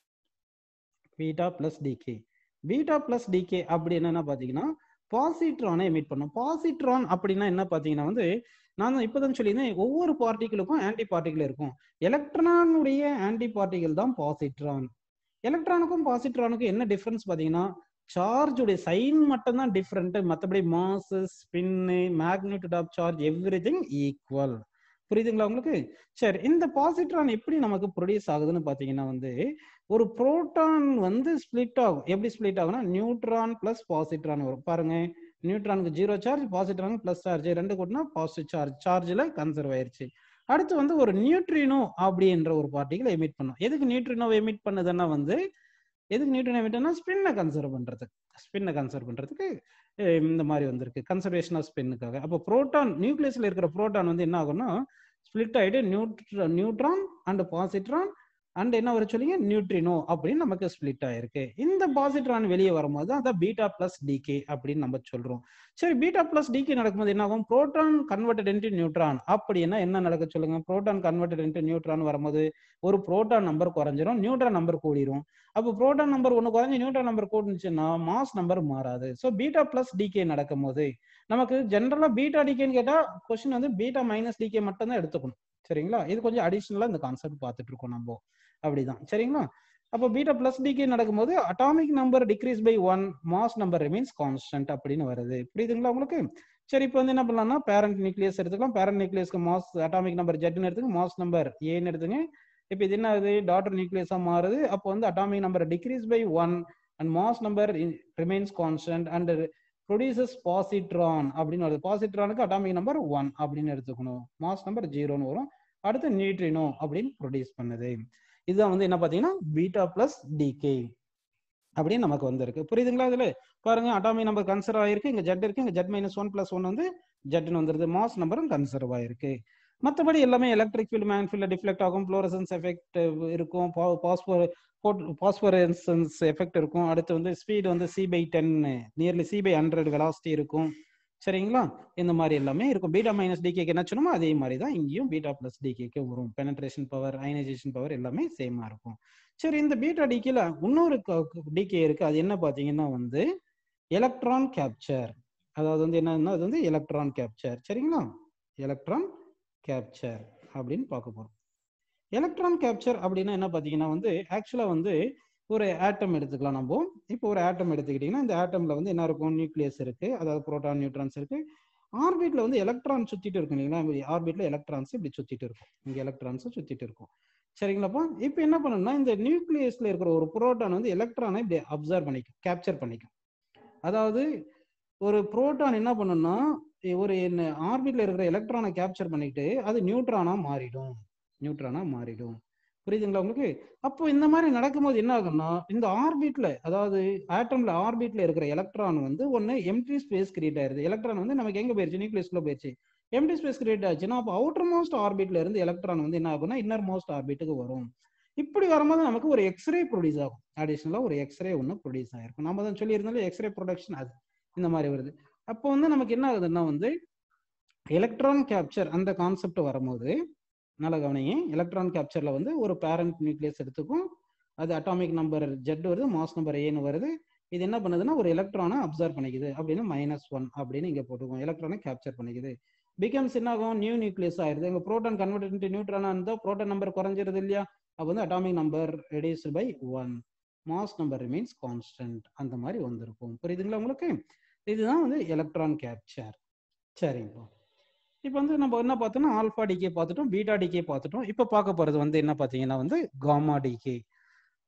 beta plus decay beta plus decay அப்படி என்னன்னா பாத்தீங்கன்னா பாசிட்ரானை எமிட் பண்ணும் பாசிட்ரான் அப்படின்னா என்ன பாத்தீங்கன்னா வந்து நான் இப்பதான் சொல்லியிருந்தேன் ஒவ்வொரு பார்ட்டிகளுக்கும் ஆன்டி பார்ட்டிகள் இருக்கும் எலக்ட்ரானுடைய ஆன்டி பார்ட்டிகள் தான் பாசிட்ரான் எலக்ட்ரானுக்கும் பாசிட்ரானுக்கும் என்ன டிஃபரன்ஸ் பாத்தீங்கன்னா சார்ஜுடைய சைன் மட்டும் தான் டிஃப்ரெண்ட் மற்றபடி மாஸ் ஸ்பின்னு magnitude of charge everything equal புரியுதுங்களா உங்களுக்கு சரி இந்த பாசிட்ரான் எப்படி நமக்கு ப்ரொடியூஸ் ஆகுதுன்னு பாத்தீங்கன்னா வந்து ஒரு புரோட்டான் வந்து ஸ்பிளிட் ஆகும் எப்படி ஸ்பிளிட் ஆகும்னா நியூட்ரான் பிளஸ் பாசிட்ரான் வரும் பாருங்க நியூட்ரானுக்கு ஜீரோ சார்ஜ் பாசிட்ரானுக்கு பிளஸ் சார்ஜ் ரெண்டு கூட்டினா பாசிட்டிவ் சார்ஜ் சார்ஜில் கன்சர்வ் ஆயிருச்சு அடுத்து வந்து ஒரு நியூட்ரினோ அப்படின்ற ஒரு பார்ட்டிகளை எமிட் பண்ணும் எதுக்கு நியூட்ரினோ எமிட் பண்ணுதுன்னா வந்து எதுக்கு நியூட்ரினோ எமிட் பண்ணா ஸ்பின்னை கன்சர்வ் பண்றதுக்கு ஸ்பின்னை கன்சர்வ் பண்றதுக்கு இந்த மாதிரி வந்திருக்கு கன்சர்வேஷன் ஆஃப் ஸ்பின்னுக்காக அப்போ புரோட்டான் நியூக்ளியஸ்ல இருக்கிற புரோட்டான் வந்து என்ன ஆகும்னா ஸ்பிளிட் ஆயிட்டு நியூட்ர நியூட்ரான் அண்ட் பாசிட்ரான் அண்ட் என்ன வர சொல்லிங்க நியூட்ரினோ அப்படின்னு நமக்கு ஸ்பிளிட் ஆயிருக்கு இந்த பாசிட்ரான் வெளியே வரும்போது அதான் பீட்டா பிளஸ் டிகே அப்படின்னு நம்ம சொல்றோம் சரி பீட்டா பிளஸ் டிகே நடக்கும்போது என்ன ஆகும் புரோட்டான் கன்வெர்டட் இன்டு நியூட்ரான் அப்படின்னா என்ன நடக்க சொல்லுங்க புரோட்டான் கன்வெர்டட் இன்டு நியூட்ரான் வரும்போது ஒரு புரோட்டான் நம்பர் குறைஞ்சிரும் நியூட்ரான் நம்பர் கூடிரும் அப்போ புரோட்டான் நம்பர் ஒன்று குறைஞ்சி நியூட்ரான் நம்பர் கூடுச்சுன்னா மாஸ் நம்பர் மாறாது ஸோ பீட்டா பிளஸ் டிகே நடக்கும் போது நமக்கு ஜென்ரலா பீட்டா டிகேன்னு கேட்டா கொஸ்டின் வந்து பீட்டா மைனஸ் டிகே மட்டும் தான் எடுத்துக்கணும் சரிங்களா இது கொஞ்சம் அடிஷனலா இந்த கான்செப்ட் பார்த்துட்டு இருக்கோம் நம்ம அப்படிதான் சரிங்களா அப்போ பீட்டா பிளஸ் டிகே நடக்கும்போது atomic number decrease by one mass number remains constant அப்படின்னு வருது புரியுதுங்களா உங்களுக்கு சரி இப்போ வந்து என்ன பண்ணலாம்னா பேரண்ட் நியூக்ளியஸ் எடுத்துக்கலாம் பேரண்ட் நியூக்ளியஸ்க்கு மாஸ் அட்டாமிக் நம்பர் ஜெட்னு எடுத்துங்க மாஸ் நம்பர் ஏன்னு எடுத்துங்க இப்போ இது என்ன ஆகுது டாட்டர் நியூக்ளியஸா மாறுது அப்போ வந்து atomic number decrease by one and mass number remains constant and produces positron அப்படின்னு வருது பாசிட்ரானுக்கு அட்டாமிக் நம்பர் ஒன் அப்படின்னு எடுத்துக்கணும் மாஸ் நம்பர் ஜீரோன்னு வரும் அடுத்து நியூட்ரினோ அப்படின்னு ப்ரொடியூஸ் பண்ணுது இதுதான் வந்து என்ன பார்த்தீங்கன்னா பீட்டா பிளஸ் டிகே அப்படின்னு நமக்கு வந்திருக்கு புரியுதுங்களா இதுல பாருங்க அட்டாமிக் நம்பர் கன்சர்வ் ஆயிருக்கு இங்க ஜெட் இருக்கு இங்க Z minus one plus one வந்து ஜெட்னு வந்துருது மாஸ் நம்பரும் கன்சர்வ் ஆயிருக்கு மற்றபடி எல்லாமே electric field man field deflect ஆகும் ஃப்ளோரசன்ஸ் எஃபெக்ட் இருக்கும் பாஸ்போர் பாஸ்பரன்சன்ஸ் எஃபெக்ட் இருக்கும் அடுத்து வந்து ஸ்பீடு வந்து C by ten nearly C by hundred velocity இருக்கும் சரிங்களா இந்த மாதிரி எல்லாமே இருக்கும் பீட்டா மைனஸ் டிகேக்கு என்ன சொன்னோமோ அதே மாதிரி தான் இங்கேயும் பீட்டா பிளஸ் டிகேக்கு வரும் பெனட்ரேஷன் பவர் அயனைசேஷன் பவர் எல்லாமே சேமா இருக்கும் சரி இந்த பீட்டா டிகேல இன்னொரு டிகே இருக்கு அது என்ன பார்த்தீங்கன்னா வந்து எலக்ட்ரான் கேப்சர் அதாவது வந்து என்னன்னா அது வந்து எலக்ட்ரான் கேப்சர் சரிங்களா எலக்ட்ரான் கேப்சர் அப்படின்னு பார்க்க போறோம் எலக்ட்ரான் கேப்சர் அப்படின்னா என்ன பார்த்தீங்கன்னா வந்து ஆக்சுவலாக வந்து ஒரு ஆட்டம் எடுத்துக்கலாம் நம்ம இப்போ ஒரு ஆட்டம் எடுத்துக்கிட்டிங்கன்னா இந்த ஆட்டம்ல வந்து என்ன இருக்கும் நியூக்ளியஸ் இருக்கு அதாவது புரோட்டான் நியூட்ரான்ஸ் இருக்கு ஆர்பிட்ல வந்து எலக்ட்ரான் சுத்திட்டு இருக்கும் இல்லைங்களா ஆர்பிட்ல எலக்ட்ரான்ஸ் இப்படி சுத்திட்டு இருக்கும் இங்க எலக்ட்ரான்ஸ் சுத்திட்டு இருக்கும் சரிங்களாப்பா இப்போ என்ன பண்ணணும்னா இந்த நியூக்ளியஸ்ல இருக்கிற ஒரு புரோட்டான் வந்து எலக்ட்ரானை இப்படி அப்சர்வ் பண்ணிக்கும் கேப்சர் பண்ணிக்கும் அதாவது ஒரு புரோட்டான் என்ன பண்ணும்னா ஒரு ஆர்பிட்ல இருக்கிற எலக்ட்ரானை கேப்சர் பண்ணிட்டு அது நியூட்ரானா மாறிடும் நியூட்ரானா மாறிடும் புரியுதுங்களா உங்களுக்கு அப்போ இந்த மாதிரி நடக்கும்போது என்ன ஆகும்னா இந்த ஆர்பிட்ல அதாவது ஆட்டம்ல ஆர்பிட்ல இருக்கிற எலக்ட்ரான் வந்து ஒன்னு எம்டி ஸ்பேஸ் கிரியேட் ஆயிருது எலக்ட்ரான் வந்து நமக்கு எங்க போயிருச்சு நியூக்ளியஸ்ல போயிருச்சு எம்டி ஸ்பேஸ் கிரியேட் ஆச்சுன்னா அப்போ அவுட்டர் மோஸ்ட் ஆர்பிட்ல இருந்து எலக்ட்ரான் வந்து என்ன ஆகும்னா இன்னர் மோஸ்ட் ஆர்பிட்டுக்கு வரும் இப்படி வரும்போது நமக்கு ஒரு எக்ஸ்ரே ப்ரொடியூஸ் ஆகும் அடிஷனலா ஒரு எக்ஸ்ரே ஒன்று ப்ரொடியூஸ் ஆயிருக்கும் நம்ம தான் சொல்லியிருந்தாலும் எக்ஸ்ரே ப்ரொடக்ஷன் அது இந்த மாதிரி வருது அப்போ வந்து நமக்கு என்ன ஆகுதுன்னா வந்து எலக்ட்ரான் கேப்சர் அந்த கான்செப்ட் வரும்போது நல்லா கவனிங்க எலக்ட்ரான் கேப்சர்ல வந்து ஒரு பேரண்ட் நியூக்ளியஸ் எடுத்துக்கும் அது அட்டாமிக் நம்பர் ஜெட் வருது மாஸ் நம்பர் ஏன்னு வருது இது என்ன பண்ணுதுன்னா ஒரு எலக்ட்ரானை அப்சர்வ் பண்ணிக்குது அப்படின்னு மைனஸ் ஒன் அப்படின்னு இங்க போட்டுக்கும் எலக்ட்ரானை கேப்சர் பண்ணிக்குது பிகம்ஸ் என்ன ஆகும் நியூ நியூக்ளியஸ் ஆயிருது எங்க ப்ரோட்டான் கன்வெர்ட் இன்டு நியூட்ரானா இருந்தால் ப்ரோட்டான் நம்பர் குறைஞ்சிருது இல்லையா அப்போ வந்து atomic number reduced by one mass number remains constant அந்த மாதிரி வந்திருக்கும் புரியுதுங்களா உங்களுக்கு இதுதான் வந்து எலக்ட்ரான் கேப்சர் சரிங்க இப்போ வந்து நம்ம என்ன பார்த்தோம்னா ஆல்ஃபா டிகே பார்த்துட்டோம் பீட்டா டிகே பார்த்துட்டோம் இப்போ பார்க்க போறது வந்து என்ன பார்த்தீங்கன்னா வந்து காமா டிகே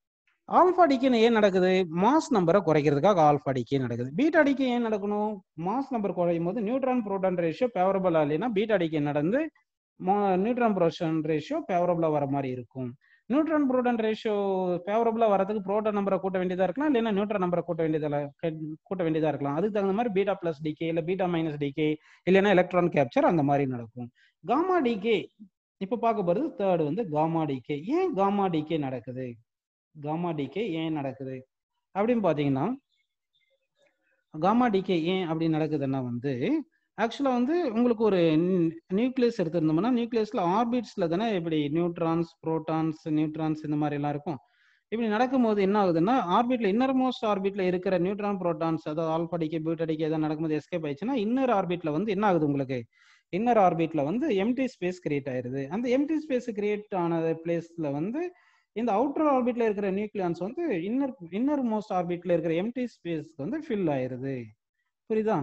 ஆல்ஃபா டிகேன்னு ஏன் நடக்குது மாஸ் நம்பரை குறைக்கிறதுக்காக ஆல்ஃபா டிகே நடக்குது பீட்டா டிகே ஏன் நடக்கணும் மாஸ் நம்பர் குறையும் போது நியூட்ரான் புரோட்டான் ரேஷியோ ஃபேவரபிளா இல்லைன்னா பீட்டா டிகே நடந்து நியூட்ரான் புரோட்டான் ரேஷியோ ஃபேவரபிளா வர மாதிரி இருக்கும் நியூட்ரான் புரோட்டான் ரேஷியோ ஃபேவரபிளா வரதுக்கு புரோட்டான் நம்பரை கூட்ட வேண்டியதா இருக்கலாம் இல்லைன்னா நியூட்ரான் நம்பரை கூட்ட வேண்டியதா கூட்ட வேண்டியதா இருக்கலாம் அதுக்கு தகுந்த மாதிரி பீட்டா பிளஸ் டிகே இல்ல பீட்டா மைனஸ் டிகே இல்லைன்னா எலக்ட்ரான் கேப்சர் அந்த மாதிரி நடக்கும் காமா டிகே இப்ப பார்க்க போறது தேர்ட் வந்து காமா டிகே ஏன் காமா டிகே நடக்குது காமா டிகே ஏன் நடக்குது அப்படின்னு பாத்தீங்கன்னா காமா டிகே ஏன் அப்படி நடக்குதுன்னா வந்து ஆக்சுவலா வந்து உங்களுக்கு ஒரு நியூக்ளியஸ் எடுத்திருந்தோம்னா நியூக்ளியஸ்ல ஆர்பிட்ஸ்ல தானே இப்படி நியூட்ரான்ஸ் புரோட்டான்ஸ் நியூட்ரான்ஸ் இந்த மாதிரி எல்லாம் இருக்கும் இப்படி நடக்கும்போது என்ன ஆகுதுன்னா ஆர்பிட்ல இன்னர் மோஸ்ட் ஆர்பிட்ல இருக்கிற நியூட்ரான் புரோட்டான்ஸ் அதாவது ஆல்பா டிகே பீட்டா டிகே எதாவது நடக்கும்போது எஸ்கேப் ஆயிடுச்சுன்னா இன்னர் ஆர்பிட்ல வந்து என்ன ஆகுது உங்களுக்கு இன்னர் ஆர்பிட்ல வந்து எம்டி ஸ்பேஸ் கிரியேட் ஆயிருது அந்த எம்டி ஸ்பேஸ் கிரியேட் ஆன பிளேஸ்ல வந்து இந்த அவுட்டர் ஆர்பிட்ல இருக்கிற நியூக்ளியான்ஸ் வந்து இன்னர் இன்னர் மோஸ்ட் ஆர்பிட்ல இருக்கிற எம்டி ஸ்பேஸ்க்கு வந்து ஃபில் ஆயிருது புரியுதா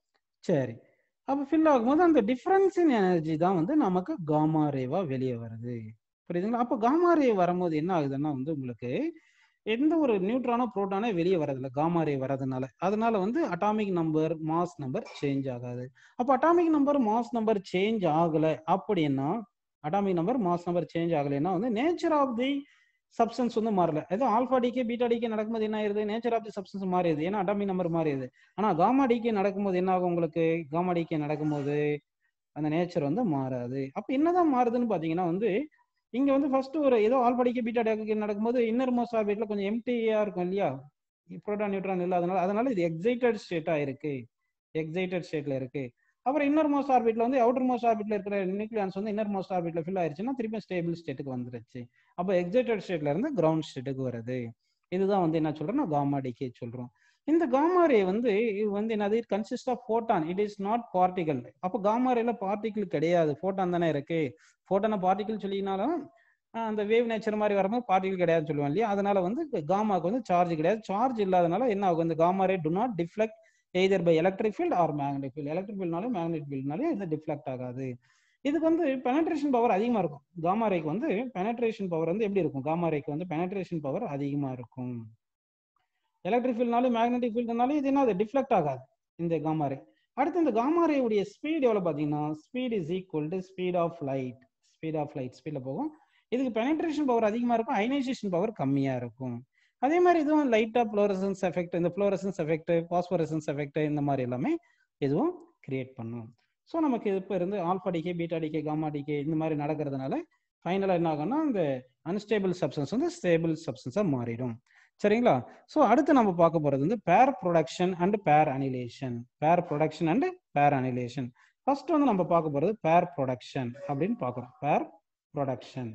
சரி அப்போ ஃபில் ஆகும்போது அந்த டிஃபரன்ஸ் இன் எனர்ஜி தான் வந்து நமக்கு காமா ரேவா வெளியே வருது புரியுதுங்களா அப்போ காமா ரே வரும்போது என்ன ஆகுதுன்னா வந்து உங்களுக்கு எந்த ஒரு நியூட்ரானோ புரோட்டானோ வெளியே வரதில்ல காமா ரே வரதுனால அதனால வந்து atomic number mass number change ஆகாது அப்போ atomic number mass number change ஆகல அப்படின்னா atomic number mass number change ஆகலைன்னா வந்து நேச்சர் ஆஃப் தி சப்ஸ்டன்ஸ் வந்து மாறல ஏதோ ஆல்ஃபா டிகே பீட்டா டிகே நடக்கும்போது என்ன ஆயிருது நேச்சர் ஆஃப் தி சப்ஸ்டன்ஸ் மாறிடுது ஏன்னா அட்டாமிக் நம்பர் மாறிடுது ஆனா காமா டிகே நடக்கும்போது என்ன ஆகும் உங்களுக்கு காமா டிகே நடக்கும்போது அந்த நேச்சர் வந்து மாறாது அப்ப என்னதான் மாறுதுன்னு பாத்தீங்கன்னா வந்து இங்க வந்து ஃபர்ஸ்ட் ஒரு ஏதோ ஆல்ஃபா டிகே பீட்டா டிகே நடக்கும்போது இன்னர் மோஸ்ட் ஆர்பிட்ல கொஞ்சம் எம்டியா இருக்கும் இல்லையா புரோட்டான் நியூட்ரான் இல்லாதனால அதனால இது எக்ஸைட்டட் ஸ்டேட்டா இருக்கு எக்ஸைட்டட் ஸ்டேட்ல இருக்கு அப்புறம் இன்னர் மோஸ்ட் ஆர்பிட்ல வந்து அவுட்டர் மோஸ்ட் ஆர்பிட்ல இருக்கிற நியூக்ளியான்ஸ் வந்து இன்னர் மோஸ்ட் ஆர்பிட்ல ஃபில் ஆயிருச்சுன்னா திருப்பி ஸ்டேபிள் ஸ்டேட்டுக்கு வந்துருச்சு அப்போ எக்ஸைட்டட் ஸ்டேட்ல இருந்து கிரவுண்ட் ஸ்டேட்டுக்கு வருது இதுதான் வந்து என்ன சொல்றோம்னா காமா டிகே சொல்றோம் இந்த காமா ரே வந்து இது வந்து என்னது it consist of photon it is not particle அப்போ காமா ரேல பார்ட்டிகிள் கிடையாது ஃபோட்டான் தானே இருக்கு ஃபோட்டான பார்ட்டிகிள் சொல்லினாலும் அந்த வேவ் நேச்சர் மாதிரி வரும்போது பார்ட்டிகல் கிடையாதுன்னு சொல்லுவோம் இல்லையா அதனால வந்து காமாக்கு வந்து சார்ஜ் கிடையாது சார்ஜ் இல்லாதனால என்ன ஆகும் இந்த gamma ray do not deflect either by electric field or magnetic field electric ஃபீல்ட்னாலும் மேக்னெட்டிக் ஃபீல்ட்னாலும் இது டிஃப்ளெக்ட் ஆகாது இதுக்கு வந்து பெனட்ரேஷன் பவர் அதிகமா இருக்கும் காமா ரேக்கு வந்து பெனட்ரேஷன் பவர் வந்து எப்படி இருக்கும் காமா ரேக்கு வந்து பெனட்ரேஷன் பவர் அதிகமா இருக்கும் எலக்ட்ரிக் ஃபீல்ட்னாலும் மேக்னெட்டிக் ஃபீல்ட்னாலும் இது என்ன அது டிஃப்ளெக்ட் ஆகாது இந்த காமா ரே அடுத்து இந்த காமா ரேவுடைய ஸ்பீட் எவ்வளவு பாத்தீங்கன்னா speed is equal to speed of light speed of light ஸ்பீட்ல போகும் இதுக்கு பெனட்ரேஷன் பவர் அதிகமா இருக்கும் அயனைசேஷன் பவர் கம்மியா இருக்கும் அதே மாதிரி இதுவும் லைட்டா ஃப்ளோரசன்ஸ் எஃபெக்ட் இந்த ஃப்ளோரசன்ஸ் எஃபெக்ட் பாஸ்பரசன்ஸ் எஃபெக்ட் இந்த மாதிரி எல்லாமே இதுவும் கிரியேட் பண்ணும் ஸோ நமக்கு இப்போ இருந்து alpha decay beta decay gamma decay இந்த மாதிரி நடக்கிறதுனால ஃபைனலாக என்ன ஆகும்னா அந்த அன்ஸ்டேபிள் சப்ஸ்டன்ஸ் வந்து ஸ்டேபிள் சப்ஸ்டன்ஸாக மாறிடும் சரிங்களா ஸோ அடுத்து நம்ம பார்க்க போகிறது வந்து pair production and pair annihilation pair production and pair annihilation first வந்து நம்ம பார்க்க போகிறது பேர் ப்ரொடக்ஷன் அப்படின்னு பார்க்குறோம் பேர் ப்ரொடக்ஷன்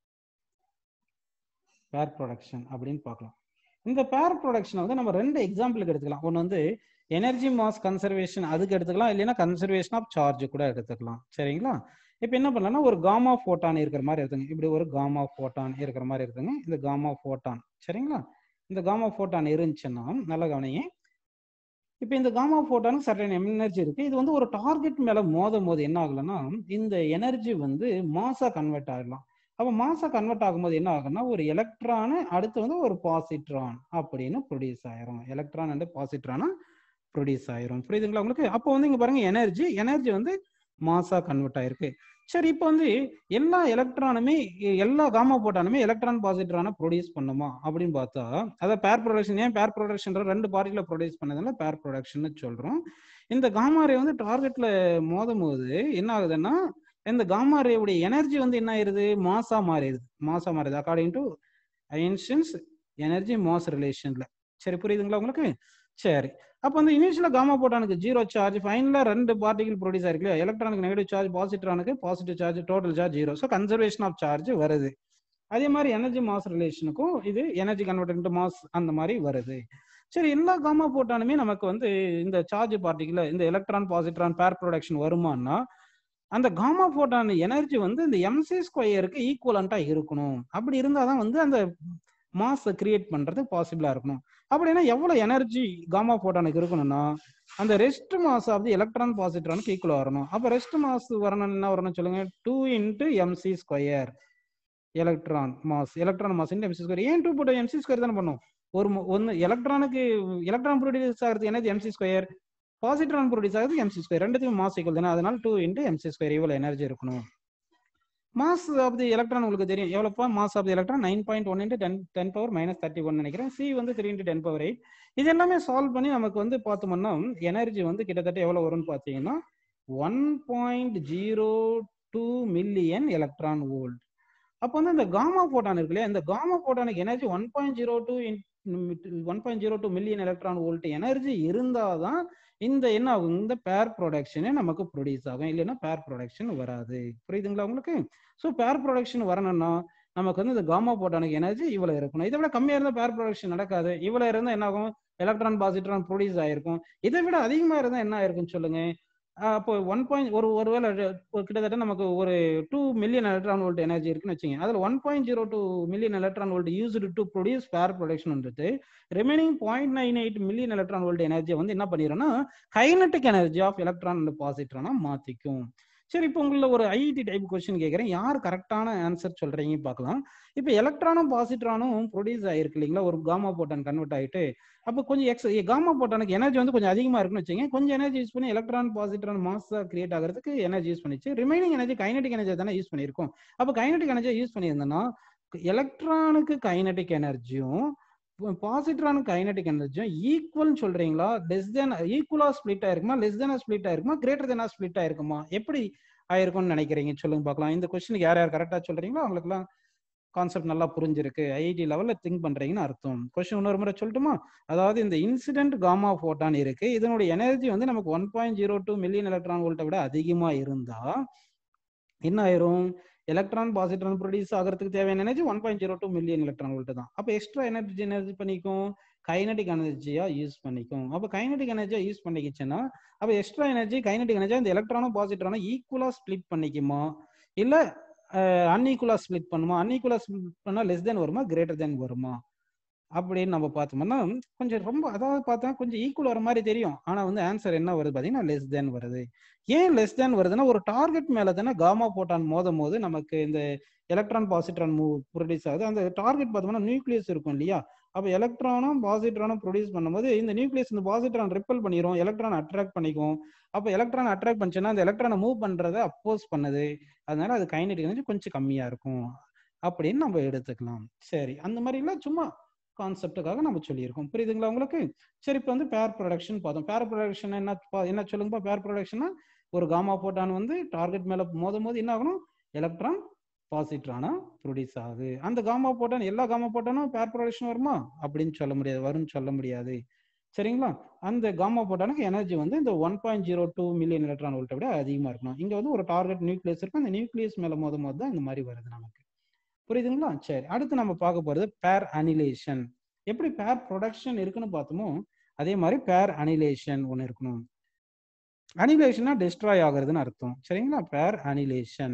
பேர் ப்ரொடக்ஷன் அப்படின்னு பார்க்கலாம் இந்த பேர் ப்ரொடக்ஷனை வந்து நம்ம ரெண்டு எக்ஸாம்பிளுக்கு எடுத்துக்கலாம் ஒன்று வந்து எனர்ஜி மாஸ் கன்சர்வேஷன் அதுக்கு எடுத்துக்கலாம் இல்லைன்னா கன்சர்வேஷன் ஆஃப் சார்ஜ் கூட எடுத்துக்கலாம் சரிங்களா இப்போ என்ன பண்ணலாம்னா ஒரு காமா ஃபோட்டான் இருக்கிற மாதிரி எடுத்துங்க இப்படி ஒரு காமா ஃபோட்டான் இருக்கிற மாதிரி எடுத்துங்க இந்த காமா ஃபோட்டான் சரிங்களா இந்த காமா ஃபோட்டான் இருந்துச்சுன்னா நல்ல கவனிங்க இப்போ இந்த காமா ஃபோட்டானுக்கு சர்டன் எனர்ஜி இருக்கு இது வந்து ஒரு டார்கெட் மேல மோதும் போது என்ன ஆகலன்னா இந்த எனர்ஜி வந்து மாசா கன்வெர்ட் ஆகலாம் அப்போ மாசா கன்வெர்ட் ஆகும்போது என்ன ஆகும்னா ஒரு எலக்ட்ரானு அடுத்து வந்து ஒரு பாசிட்ரான் அப்படின்னு ப்ரொடியூஸ் ஆயிரும் எலக்ட்ரான் அண்ட் பாசிட்ரானா ப்ரொடியூஸ் ஆயிரும் புரியுதுங்களா உங்களுக்கு அப்போ வந்து இங்க பாருங்க எனர்ஜி எனர்ஜி வந்து மாசா கன்வெர்ட் ஆயிருக்கு சரி இப்போ வந்து எல்லா எலக்ட்ரானுமே எல்லா காமா போட்டானுமே எலக்ட்ரான் பாசிட்ரான ப்ரொடியூஸ் பண்ணுமா அப்படின்னு பார்த்தா அதாவது பேர் ப்ரொடக்ஷன் ஏன் பேர் ப்ரொடக்ஷன் ரெண்டு பார்ட்டில ப்ரொடியூஸ் பண்ணதுனால பேர் ப்ரொடக்ஷன் சொல்றோம் இந்த காமா ரே வந்து டார்கெட்ல மோதும் போது என்ன ஆகுதுன்னா இந்த காமா ரேவுடைய எனர்ஜி வந்து என்ன ஆயிருது மாசா மாறிடுது மாசா மாறுது according to Einstein's energy mass ரிலேஷன்ல சரி புரியுதுங்களா உங்களுக்கு சரி அப்போ வந்து இனிஷியலா காமா போட்டானுக்கு ஜீரோ சார்ஜ் ஃபைனலா ரெண்டு பார்ட்டிகல் ப்ரொடியூஸ் ஆயிருக்கு எலக்ட்ரானுக்கு நெகட்டிவ் சார்ஜ் பாசிட்ரானுக்கு positive charge total charge zero so conservation of charge வருது அதே மாதிரி எனர்ஜி மாஸ் ரிலேஷனுக்கும் இது எனர்ஜி கன்வெர்ட் மாஸ் அந்த மாதிரி வருது சரி எல்லா காமா போட்டானுமே நமக்கு வந்து இந்த சார்ஜ் பார்ட்டிகல் இந்த எலக்ட்ரான் பாசிட்ரான் பேர் ப்ரொடக்ஷன் வருமானா அந்த காமா போட்டான் எனர்ஜி வந்து இந்த எம்சி ஸ்கொயருக்கு ஈக்குவலண்டா இருக்கணும் அப்படி இருந்தாதான் வந்து அந்த மாஸ் கிரியேட் பண்றது பாசிபிளா இருக்கணும் அப்படின்னா எவ்வளவு எனர்ஜி காமா போட்டானுக்கு இருக்கணும்னா அந்த rest mass of the electron பாசிட்ரானுக்கு ஈக்குவல் வரணும் அப்ப ரெஸ்ட் மாஸ் வரணும் என்ன வரணும் சொல்லுங்க two into M C square electron mass electron mass into M C square ஏன் டூ போட்டோ எம்சி ஸ்கொயர் தானே பண்ணும் ஒரு மு- ஒன்னு எலக்ட்ரானுக்கு எலக்ட்ரான் ப்ரொடியூஸ் ஆகிறது என்னது எம்சி ஸ்கொயர் பாசிட்ரான் ப்ரொடியூஸ் ஆகுது எம்சி ஸ்கொயர் ரெண்டுத்துக்கும் மாஸ் ஈக்குவல் தானே அதனால டூ இன்டு எம்சி ஸ்கொயர் இவ்வளோ எனர்ஜி இருக்கணும் மாஸ் ஆஃப் தி எலக்ட்ரான் உங்களுக்கு தெரியும் எவ்வளோப்பா mass of the electron nine point one into ten ten power minus thirty one நினைக்கிறேன் சி வந்து three into ten power eight இது எல்லாமே சால்வ் பண்ணி நமக்கு வந்து பார்த்தோம்னா எனர்ஜி வந்து கிட்டத்தட்ட எவ்வளோ வரும்னு பார்த்தீங்கன்னா one point zero two million electron volt அப்போ வந்து இந்த காமா போட்டான் இருக்கு இல்லையா இந்த காமா போட்டானுக்கு energy one point zero two one point zero two million electron volt energy இருந்தாதான் இந்த என்ன ஆகும் இந்த பேர் ப்ரொடக்ஷனே நமக்கு ப்ரொடியூஸ் ஆகும் இல்லைன்னா பேர் ப்ரொடக்ஷன் வராது புரியுதுங்களா உங்களுக்கு ஸோ பேர் ப்ரொடக்ஷன் வரணும்னா நமக்கு வந்து இந்த காமா போட்டானுக்கு எனர்ஜி இவ்வளோ இருக்கணும் இதை விட கம்மியாக இருந்தால் பேர் ப்ரொடக்ஷன் நடக்காது இவ்வளோ இருந்தால் என்ன ஆகும் எலக்ட்ரான் பாசிட்ரான் ப்ரொடியூஸ் ஆயிருக்கும் இதை விட அதிகமாக இருந்தால் என்ன ஆயிருக்குன்னு சொல்லுங்க ஆஹ் அப்போ ஒன் பாயிண்ட் ஒரு ஒருவேளை ஒரு கிட்டத்தட்ட நமக்கு ஒரு two million electron volt energy இருக்குன்னு வச்சுங்க அதில் one point zero two million electron volt used to produce pair production வந்துட்டு remaining point nine eight million electron volt எனர்ஜியை வந்து என்ன பண்ணிடும்னா kinetic energy of electron and பாசிட்ரானா மாற்றிக்கும் சரி இப்போ உங்கள ஒரு ஐடி டைப் கொஸ்டின் கேட்குறேன் யார் கரெக்டான ஆன்சர் சொல்றீங்க பார்க்கலாம் இப்போ எலக்ட்ரானும் பாசிட்ரானும் ப்ரொடியூஸ் ஆயிருக்கு இல்லைங்களா ஒரு காமா போட்டான் கன்வெர்ட் ஆயிட்டு அப்போ கொஞ்சம் எக்ஸ் காமா போட்டானுக்கு எனர்ஜி வந்து கொஞ்சம் அதிகமாக இருக்குன்னு வச்சுங்க கொஞ்சம் எனர்ஜி யூஸ் பண்ணி எலக்ட்ரான் பாசிட்ரான் மாஸாக கிரியேட் ஆகிறதுக்கு எனர்ஜி யூஸ் பண்ணிச்சு ரிமைனிங் எனர்ஜி கைனடிக் எனர்ஜி தானே யூஸ் பண்ணியிருக்கோம் அப்போ கைனடிக் எனர்ஜி யூஸ் பண்ணியிருந்தோம்னா எலக்ட்ரானுக்கு கைனடிக் எனர்ஜியும் பாசிட்ரானுக்கு கைனடிக் எனர்ஜியும் ஈக்குவல்னு சொல்றீங்களா லெஸ் தென் ஈக்குவலா ஸ்பிளிட் ஆயிருக்குமா லெஸ் தெனா ஸ்பிளிட் ஆயிருக்குமா கிரேட்டர் தெனா ஸ்பிளிட் ஆயிருக்குமா எப்படி ஆயிருக்கும்னு நினைக்கிறீங்க சொல்லுங்க பார்க்கலாம் இந்த கொஸ்டினுக்கு யார் யார் கரெக்டா சொல்றீங்களோ அவங்களுக்குலாம் கான்செப்ட் நல்லா புரிஞ்சிருக்கு ஐஐடி லெவல்ல திங்க் பண்றீங்கன்னு அர்த்தம் கொஸ்டின் இன்னொரு முறை சொல்லட்டுமா அதாவது இந்த இன்சிடென்ட் காமா போட்டான் இருக்கு இதனுடைய எனர்ஜி வந்து நமக்கு one point zero two million electron வோல்ட்டை விட அதிகமா இருந்தா என்ன ஆயிரும் எலக்ட்ரான் பாசிட்ரான் ப்ரொடியூஸ் ஆகிறதுக்கு தேவையான energy one point zero two million electron volt தான் அப்போ எக்ஸ்ட்ரா எனர்ஜி எனர்ஜி பண்ணிக்கும் கைனடிக் எனர்ஜியா யூஸ் பண்ணிக்கும் அப்போ கைனடிக் எனர்ஜியா யூஸ் பண்ணிக்கிச்சுன்னா அப்போ எக்ஸ்ட்ரா எனர்ஜி கைனடிக் எனர்ஜி அந்த எலக்ட்ரானும் பாசிட்ரானும் ஈக்குவலா ஸ்ப்ளிட் பண்ணிக்குமா இல்ல அன்ஈக்குவலா ஸ்ப்ளிட் பண்ணுமா அன்ஈக்குவலா ஸ்ப்ளிட் பண்ணா லெஸ் தென் வருமா கிரேட்டர் தென் வருமா அப்படின்னு நம்ம பார்த்தோம்னா கொஞ்சம் ரொம்ப அதாவது பார்த்தா கொஞ்சம் ஈக்குவல் வர மாதிரி தெரியும் ஆனா வந்து ஆன்சர் என்ன வருது பாத்தீங்கன்னா லெஸ் தென் வருது ஏன் லெஸ் தேன் வருதுன்னா ஒரு டார்கெட் மேல தானே காமா போட்டான் மோதும் போது நமக்கு இந்த எலக்ட்ரான் பாசிட்ரான் மூவ் ப்ரொடியூஸ் ஆகுது அந்த டார்கெட் பார்த்தோம்னா நியூக்ளியஸ் இருக்கும் இல்லையா அப்போ எலக்ட்ரானும் பாசிட்ரானும் ப்ரொடியூஸ் பண்ணும்போது இந்த நியூக்ளியஸ் இந்த பாசிட்ரான் ரிப்பல் பண்ணிரும் எலக்ட்ரான் அட்ராக்ட் பண்ணிக்கும் அப்போ எலக்ட்ரான் அட்ராக்ட் பண்ணுச்சுன்னா அந்த எலக்ட்ரானை மூவ் பண்றத அப்போஸ் பண்ணுது அதனால அது கைனடிக் எனர்ஜி கொஞ்சம் கம்மியா இருக்கும் அப்படின்னு நம்ம எடுத்துக்கலாம் சரி அந்த மாதிரிலாம் சும்மா கான்செப்டுக்காக நம்ம சொல்லியிருக்கோம் புரியுதுங்களா உங்களுக்கு சரி இப்போ வந்து பேர் ப்ரொடக்ஷன் பார்த்தோம் பேர் ப்ரொடக்ஷன் என்ன என்ன சொல்லுங்கப்பா பேர் ப்ரொடக்ஷன்னா ஒரு காமா போட்டான் வந்து டார்கெட் மேல மோதும் போது என்ன ஆகணும் எலக்ட்ரான் பாசிட்ரானா ப்ரொடியூஸ் ஆகுது அந்த காமா போட்டான் எல்லா காமா போட்டானும் பேர் ப்ரொடக்ஷன் வருமா அப்படின்னு சொல்ல முடியாது வரும்னு சொல்ல முடியாது சரிங்களா அந்த காமா போட்டானுக்கு எனர்ஜி வந்து இந்த one point zero two million electron வோல்ட்டை விட அதிகமா இருக்கணும் இங்க வந்து ஒரு டார்கெட் நியூக்ளியஸ் இருக்கும் அந்த நியூக்ளியஸ் மேல மோதும் போது தான் இந்த மாதிரி வருது நமக்கு புரியுதுங்களா சரி அடுத்து நம்ம பார்க்க போறது பேர் அனிலேஷன் எப்படி பேர் ப்ரொடக்ஷன் இருக்குன்னு பார்த்தோமோ அதே மாதிரி பேர் அனிலேஷன் ஒன்று இருக்கணும் அனிலேஷனா டிஸ்ட்ராய் ஆகுறதுன்னு அர்த்தம் சரிங்களா பேர் அனிலேஷன்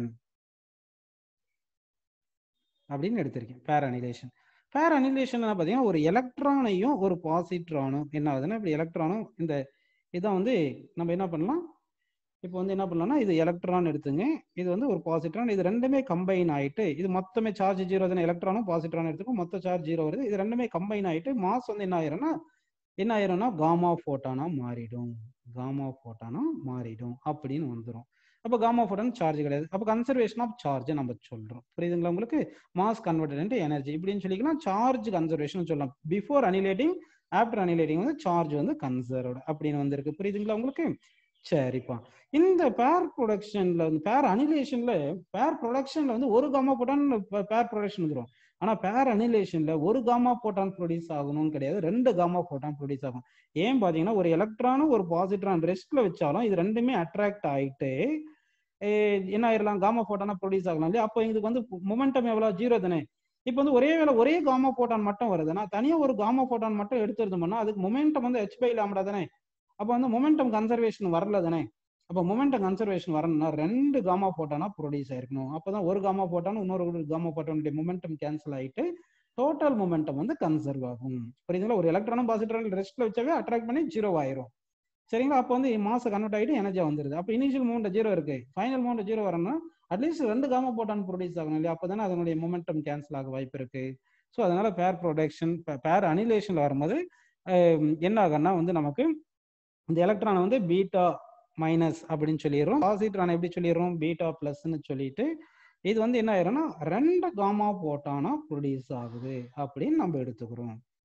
அப்படின்னு எடுத்திருக்கேன் பேர் அனிலேஷன் பேர் அனிலேஷன் பார்த்தீங்கன்னா ஒரு எலக்ட்ரானையும் ஒரு பாசிட்ரானும் என்ன ஆகுதுன்னா இப்படி எலக்ட்ரானும் இந்த இதான் வந்து நம்ம என்ன பண்ணலாம் இப்போ வந்து என்ன பண்ணலாம்னா இது எலக்ட்ரான் எடுத்துங்க இது வந்து ஒரு பாசிட்ரான் இது ரெண்டுமே கம்பைன் ஆயிட்டு இது மொத்தமே சார்ஜ் ஜீரோ தானே எலக்ட்ரானும் பாசிட்ரான் எடுத்துக்கும் மொத்த சார்ஜ் ஜீரோ வருது இது ரெண்டுமே கம்பைன் ஆயிட்டு மாஸ் வந்து என்ன ஆயிரும்னா என்ன ஆயிரும்னா காமா போட்டானா மாறிடும் காமா போட்டானா மாறிடும் அப்படின்னு வந்துடும் அப்போ காமா போட்டான் சார்ஜ் கிடையாது அப்போ கன்சர்வேஷன் ஆஃப் சார்ஜ் நம்ம சொல்றோம் புரியுதுங்களா உங்களுக்கு மாஸ் கன்வெர்டட் எனர்ஜி இப்படின்னு சொல்லிக்கலாம் சார்ஜ் கன்சர்வேஷன் சொல்லலாம் பிஃபோர் அனிலேட்டிங் ஆஃப்டர் அனிலேட்டிங் வந்து சார்ஜ் வந்து கன்சர்வ்டு அப்படின்னு வந்திருக்கு புரியுதுங்களா உங்களுக்கு சரிப்பா இந்த பேர் ப்ரொடக்ஷன்ல வந்து பேர் அனிலேஷன்ல பேர் ப்ரொடக்ஷன்ல வந்து ஒரு காமா போட்டான் பேர் ப்ரொடக்ஷன் வந்துடும் ஆனா பேர் அனிலேஷன்ல ஒரு காமா போட்டான் ப்ரொடியூஸ் ஆகணும்னு கிடையாது ரெண்டு காமா போட்டான் ப்ரொடியூஸ் ஆகும் ஏன் பாத்தீங்கன்னா ஒரு எலக்ட்ரானும் ஒரு பாசிட்ரான் ரெஸ்ட்ல வச்சாலும் இது ரெண்டுமே அட்ராக்ட் ஆயிட்டு என்ன ஆயிரலாம் காமா போட்டானா ப்ரொடியூஸ் ஆகலாம் இல்லையா அப்போ இதுக்கு வந்து மொமெண்டம் எவ்வளவு ஜீரோ தானே இப்போ வந்து ஒரே வேலை ஒரே காமா போட்டான் மட்டும் வருதுன்னா தனியா ஒரு காமா போட்டான் மட்டும் எடுத்துருந்தோம்னா அதுக்கு மொமெண்டம் வந்து ஹெச் பை லாம்டா தானே அப்போ வந்து மொமெண்டம் கன்சர்வேஷன் வரல தானே அப்போ மொமெண்டம் கன்சர்வேஷன் வரணும்னா ரெண்டு காமா போட்டானா ப்ரொடியூஸ் ஆயிருக்கணும் அப்போதான் ஒரு காமா போட்டாலும் இன்னொரு காமா போட்டானுடைய மொமெண்டம் கேன்சல் ஆயிட்டு டோட்டல் மொமெண்டம் வந்து கன்சர்வ் ஆகும் புரியுதுங்களா ஒரு எலக்ட்ரானும் பாசிட்ரான் ரெஸ்ட்ல வச்சாவே அட்ராக்ட் பண்ணி ஜீரோ ஆயிரும் சரிங்களா அப்போ வந்து மாசம் கன்வெர்ட் ஆகிட்டு எனர்ஜியா வந்துருது அப்போ இனிஷியல் மூமெண்ட் ஜீரோ இருக்கு ஃபைனல் மூமெண்ட் ஜீரோ வரணும்னா அட்லீஸ்ட் ரெண்டு காமா போட்டான் ப்ரொடியூஸ் ஆகணும் இல்லையா அப்போ தானே அதனுடைய மொமெண்டம் கேன்சல் ஆக வாய்ப்பு இருக்கு ஸோ அதனால பேர் ப்ரொடக்ஷன் பேர் அனிலேஷன் வரும்போது என்ன ஆகும்னா வந்து நமக்கு இந்த எலக்ட்ரானை வந்து பீட்டா மைனஸ் அப்படின்னு சொல்லிடுறோம் பாசிட்ரான் எப்படி சொல்லிடுறோம் பீட்டா பிளஸ்ன்னு சொல்லிட்டு இது வந்து என்ன ஆயிரும்னா ரெண்டு காமா போட்டானா ப்ரொடியூஸ் ஆகுது அப்படின்னு நம்ம எடுத்துக்கிறோம்